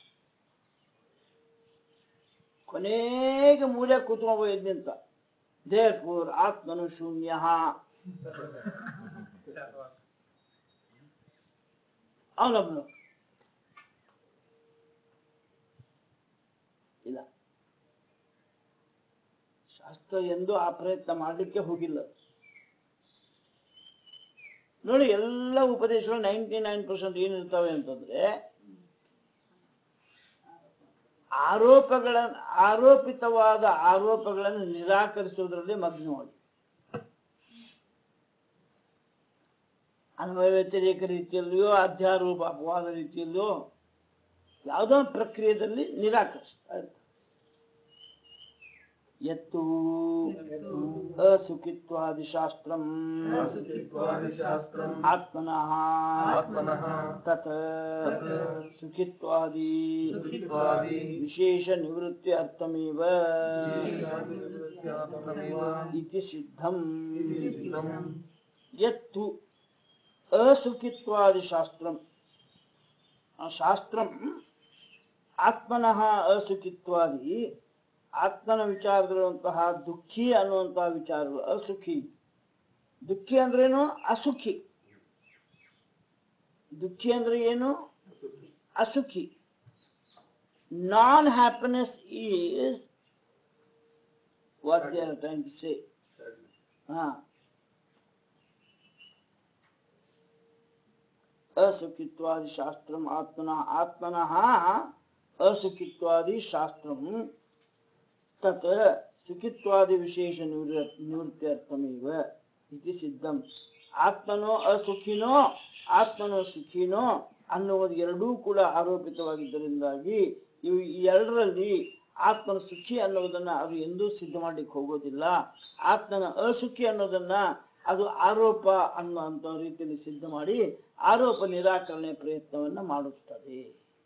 ಕೊನೆಗೆ ಮೂಲೆ ಕೂತ್ಕೊಂಡು ಎದ್ನಿಂತ ದೇರ್ಪೂರ್ ಆತ್ಮನು ಶೂನ್ಯ ಅವನೊಬ್ನು ಇಲ್ಲ ಶಾಸ್ತ್ರ ಎಂದು ಆ ಪ್ರಯತ್ನ ಮಾಡಲಿಕ್ಕೆ ಹೋಗಿಲ್ಲ ನೋಡಿ ಎಲ್ಲ ಉಪದೇಶಗಳು ನೈಂಟಿ ನೈನ್ ಪರ್ಸೆಂಟ್ ಏನಿರ್ತವೆ ಅಂತಂದ್ರೆ ಆರೋಪಗಳ ಆರೋಪಿತವಾದ ಆರೋಪಗಳನ್ನು ನಿರಾಕರಿಸುವುದರಲ್ಲಿ ಮಗ್ನವಾಗಿ ಅನ್ವಯ ವ್ಯತಿರೇಕ ರೀತಿಯಲ್ಲಿಯೋ ಅಧ್ಯಾರೋಪ ಅಪವಾದ ರೀತಿಯಲ್ಲಿಯೋ ಯಾವುದೋ ಒಂದು ಪ್ರಕ್ರಿಯೆಯಲ್ಲಿ ನಿರಾಕರಿಸ್ತಾ ಇರ್ತಾರೆ ಯತ್ತು ಅಸುಖಿತ್ವಾದಿ ಶಾಸ್ತ್ರಂ ಅಸುಖಿತ್ವಾದಿಶಾಸ್ತ್ರಂ ಆತ್ಮನಃ ಆತ್ಮನಃ ತತ್ ತತ್ ಸುಖಿತ್ವಾದಿ ಸುಖಿತ್ವಾದಿ ವಿಶೇಷ ನಿವೃತ್ತಿ ಅರ್ಥಮೇವ ವಿಶೇಷಾಭಿವೃದ್ಧ್ಯಾತ್ಮಮೇವ ಇತಿ ಸಿದ್ಧಂ ಇತಿ ಸಿದ್ಧಂ ಯತ್ತು ಅಸುಖಿತ್ವಾದಿ ಶಾಸ್ತ್ರಂ ಆ ಶಾಸ್ತ್ರಂ ಆತ್ಮನಃ ಅಸುಖಿತ್ವಾದಿ ಆತ್ಮನ ವಿಚಾರದಲ್ಲಿರುವಂತಹ ದುಃಖಿ ಅನ್ನುವಂತಹ ವಿಚಾರಗಳು ಅಸುಖಿ ದುಃಖಿ ಅಂದ್ರೇನು ಅಸುಖಿ ದುಃಖಿ ಅಂದ್ರೆ ಏನು ಅಸುಖಿ non happiness is what they are trying to say ಹಾ असुखित्वादि शास्त्रम आत्मना आत्मनः असुखित्वादि शास्त्रम तत् सुखित्वादि विशेष निवृत्त्यर्थमेव इति ಸಿದ್ಧಂ ಆತ್ಮನೋ ಅಸುಖಿನೋ ಆತ್ಮನೋ ಸುಖಿನೋ ಅನ್ನುವುದು ಎರಡೂ ಕೂಡ ಆರೋಪಿತವಾಗಿದ್ದರಿಂದಾಗಿ ಇವು ಈ ಎರಡರಲ್ಲಿ ಆತ್ಮನ ಸುಖಿ ಅನ್ನೋದನ್ನ ಅದು ಎಂದೂ ಸಿದ್ಧ ಮಾಡ್ಲಿಕ್ಕೆ ಹೋಗೋದಿಲ್ಲ ಆತ್ಮನ ಅಸುಖಿ ಅನ್ನೋದನ್ನ ಅದು ಆರೋಪ ಅನ್ನುವಂತ ರೀತಿಯಲ್ಲಿ ಸಿದ್ಧ ಮಾಡಿ ಆರೋಪ ನಿರಾಕರಣೆ ಪ್ರಯತ್ನವನ್ನ ಮಾಡುತ್ತದೆ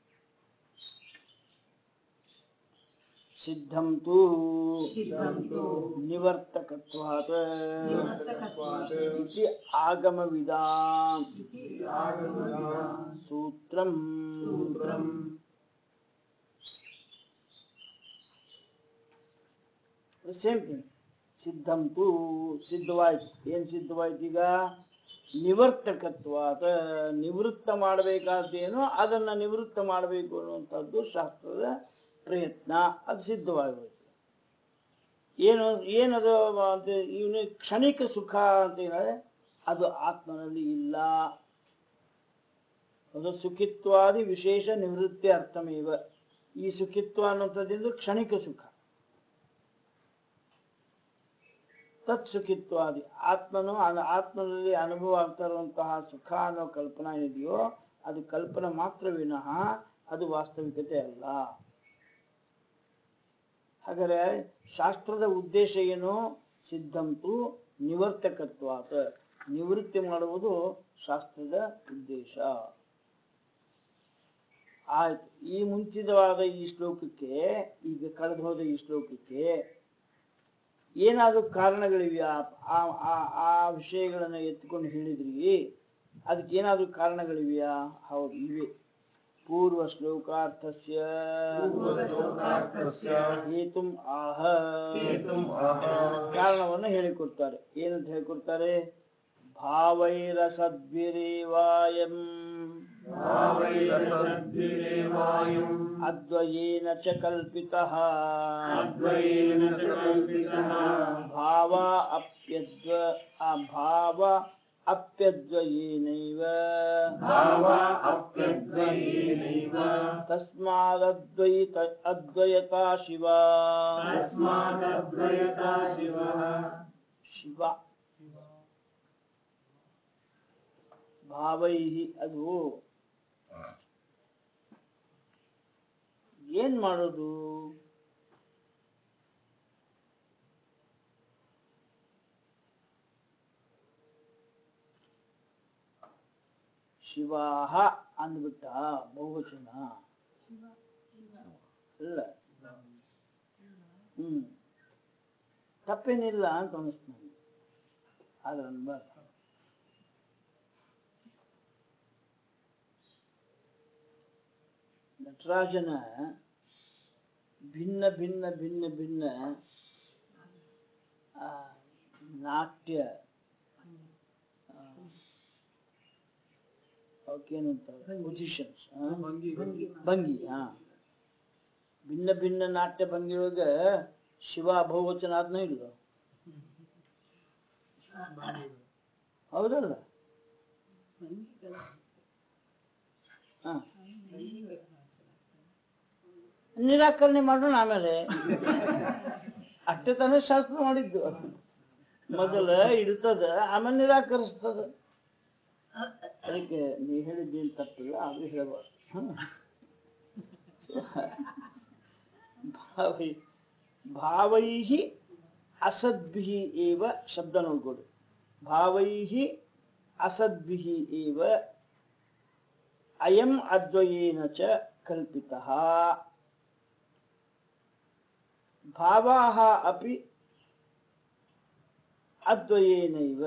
ಸಿದ್ಧಂ ತು ಸಿದ್ಧಂ ತು ನಿವರ್ತಕತ್ವಾತ್ ನಿವರ್ತಕತ್ವಾತ್ ಇತಿ ಆಗಮವಿದಾಂ ಆಗಮವಿದಾಂ ಸೂತ್ರಂ ಸೂತ್ರಂ ಸೇಮ್ ಥಿಂಗ್ ಸಿದ್ಧಂ ತು ಸಿದ್ಧವಾಯ್ತು ಏನ್ ಸಿದ್ಧವಾಯ್ತು ಈಗ ನಿವರ್ತಕತ್ವಾದ ನಿವೃತ್ತ ಮಾಡಬೇಕಾದ್ದೇನೋ ಅದನ್ನ ನಿವೃತ್ತ ಮಾಡಬೇಕು ಅನ್ನುವಂಥದ್ದು ಶಾಸ್ತ್ರದ ಪ್ರಯತ್ನ ಅದು ಸಿದ್ಧವಾಗಿ ಹೋಯ್ತು ಏನು ಏನದು ಅಂತ ಇವನು ಕ್ಷಣಿಕ ಸುಖ ಅಂತ ಹೇಳಿದ್ರೆ ಅದು ಆತ್ಮನಲ್ಲಿ ಇಲ್ಲ ಅದು ಸುಖಿತ್ವಾದಿ ವಿಶೇಷ ನಿವೃತ್ತಿ ಅರ್ಥಮೇವ ಈ ಸುಖಿತ್ವ ಅನ್ನುವಂಥದ್ದು ಕ್ಷಣಿಕ ಸುಖ ತತ್ ಸುಖಿತ್ವಾದಿ ಆತ್ಮನು ಅನ- ಆತ್ಮನಲ್ಲಿ ಅನುಭವ ಆಗ್ತಾ ಇರುವಂತಹ ಸುಖ ಅನ್ನೋ ಕಲ್ಪನಾ ಇದೆಯೋ ಅದು ಕಲ್ಪನೆ ಮಾತ್ರ ವಿನಃ ಅದು ವಾಸ್ತವಿಕತೆ ಅಲ್ಲ ಹಾಗಾದ್ರೆ ಶಾಸ್ತ್ರದ ಉದ್ದೇಶ ಏನು ಸಿದ್ಧಂತು ನಿವರ್ತಕತ್ವಾತ ನಿವೃತ್ತಿ ಮಾಡುವುದು ಶಾಸ್ತ್ರದ ಉದ್ದೇಶ ಆಯ್ತು ಈ ಮುಂಚಿತವಾದ ಈ ಶ್ಲೋಕಕ್ಕೆ ಈಗ ಕಳೆದು ಹೋದ ಈ ಶ್ಲೋಕಕ್ಕೆ ಏನಾದ್ರು ಕಾರಣಗಳಿವೆಯಾ ಆ ಆ- ಆ ವಿಷಯಗಳನ್ನ ಎತ್ಕೊಂಡು ಹೇಳಿದ್ರಿ ಅದಕ್ಕೆ ಏನಾದ್ರು ಕಾರಣಗಳಿವೆಯಾ ಹೌದು ಇವೆ पूर्वश्लोकार्थस्य पूर्वಶ್ಲೋಕಾರ್ಥಸ್ಯ ಹೇತುಂ ಆಹ ಹೇತುಂ ಆಹ ಕಾರಣವನ್ನು ಹೇಳಿಕೊಡ್ತಾರೆ ಏನಂತ ಹೇಳಿಕೊಡ್ತಾರೆ ಭಾವೈರಸದ್ಭಿರೇವಾಯಂ ಭಾವೈರಸದ್ಭಿರೇವಾಯಂ ಅದ್ವಯೇನ ಚ ಕಲ್ಪಿತಃ ಅದ್ವಯೇನ ಚ ಕಲ್ಪಿತಃ ಭಾವ ಅಪ್ಯದ್ವ ಆ ಭಾವ ಅಪ್ಯದ್ವಯೇನೈವ ಭಾವ ಅಪ್ಯದ್ವಯೇನೈವ ತಸ್ಮಾದದ್ವೈತ ಅದ್ವಯತಾ ಶಿವ ತಸ್ಮಾದದ್ವಯತಾ ಶಿವಃ ಶಿವ ಭಾವೈ ಅದು ಏನ್ ಮಾಡೋದು ಶಿವಾಹ ಅಂದ್ಬಿಟ್ಟ ಬಹುವಚನ ಇಲ್ಲ ಹ್ಮ್ ತಪ್ಪೇನಿಲ್ಲ ಅಂತ ಅನಿಸ್ತು ನನಗೆ ಆದ್ರೆ ಅನ್ಬಾರ್ದು ನಟರಾಜನ ಭಿನ್ನ ಭಿನ್ನ ಭಿನ್ನ ಭಿನ್ನ ಆ, ನಾಟ್ಯ ಆ, ಅವಕ್ಕೇನಂತಾರೆ ಪೊಸಿಷನ್ಸ್ ಭಂಗಿ ಹಾ ಭಿನ್ನ ಭಿನ್ನ ನಾಟ್ಯ ಭಂಗಿಯೊಳಗ ಶಿವ ಬಹುವಚನ ಆದ್ನ ಇಲ್ಲ ಹೌದಲ್ಲ ಹಾ ನಿರಾಕರಣೆ ಮಾಡೋಣ ಆಮೇಲೆ ಅಷ್ಟೇ ತಾನೇ ಶಾಸ್ತ್ರ ಮಾಡಿದ್ದು ಮೊದಲ ಇಡ್ತದ ಆಮೇಲೆ ನಿರಾಕರಿಸ್ತದ ಅದಕ್ಕೆ ನೀ ಹೇಳಿದ್ದೇನು ತಪ್ಪಿಲ್ಲ ಆದ್ರೂ ಹೇಳಬಾರ್ದು ಹ್ಮ್. ಭಾವೈ ಭಾವೈ ಅಸದ್ಭಿ ಏವ ಶಬ್ದ ನೋಡ್ಕೊಡು ಭಾವೈ ಅಸದ್ಭಿ ಏವ ಅಯಂ ಅದ್ವಯೇನ ಚ ಕಲ್ಪಿತಃ ಭಾವಾಹ ಅಪಿ ಅದ್ವಯೇನೈವ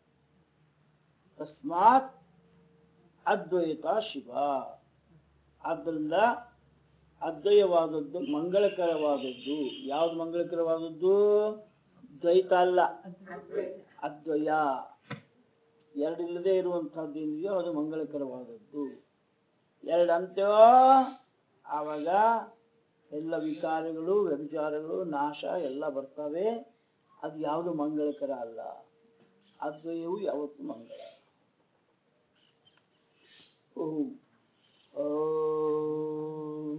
ತಸ್ಮಾತ್ ಅದ್ವೈತ ಶಿವ ಆದ್ದರಿಂದ ಅದ್ವಯವಾದದ್ದು ಮಂಗಳಕರವಾದದ್ದು ಯಾವ್ದು ಮಂಗಳಕರವಾದದ್ದು ದ್ವೈತ ಅಲ್ಲ ಅದ್ವಯ ಎರಡಿಲ್ಲದೆ ಇರುವಂತಹದ್ದು ಏನಿದೆಯೋ ಅದು ಮಂಗಳಕರವಾದದ್ದು ಎರಡು ಅಂತ್ಯವೋ ಆವಾಗ ಎಲ್ಲ ವಿಕಾರಗಳು ವ್ಯಭಿಚಾರಗಳು ನಾಶ ಎಲ್ಲ ಬರ್ತವೆ ಅದು ಯಾವುದು ಮಂಗಳಕರ ಅಲ್ಲ ಅದ್ವಯವು ಯಾವತ್ತು ಮಂಗಳ ಓಂ ಓಂ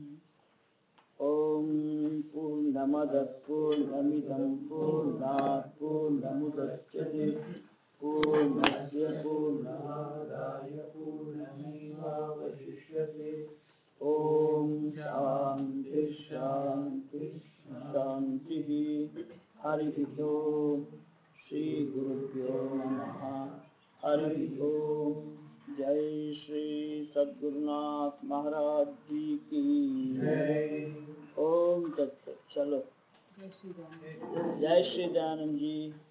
ಓಂ ಪೂರ್ಣಮದ ಪೂರ್ಣಮಿದಂ ಪೂರ್ಣಾತ್ ಪೂರ್ಣಮುದಚ್ಯತೆ ಪೂರ್ಣಸ್ಯ ಪೂರ್ಣಮಾದಾಯ ಪೂರ್ಣಮೇವಾವಶಿಷ್ಯತೆ ಓಂ ಶಾಂತಿ ಶಾಂತಿ ಶಾಂತಿ ಹರಿ ಓಂ ಶ್ರೀ ಗುರುಭ್ಯೋ ನಮಃ हरि ओम जय श्री सद्गुरुनाथ महाराज जी की जय ओम तत्सत चलो जय श्री दयानंद जी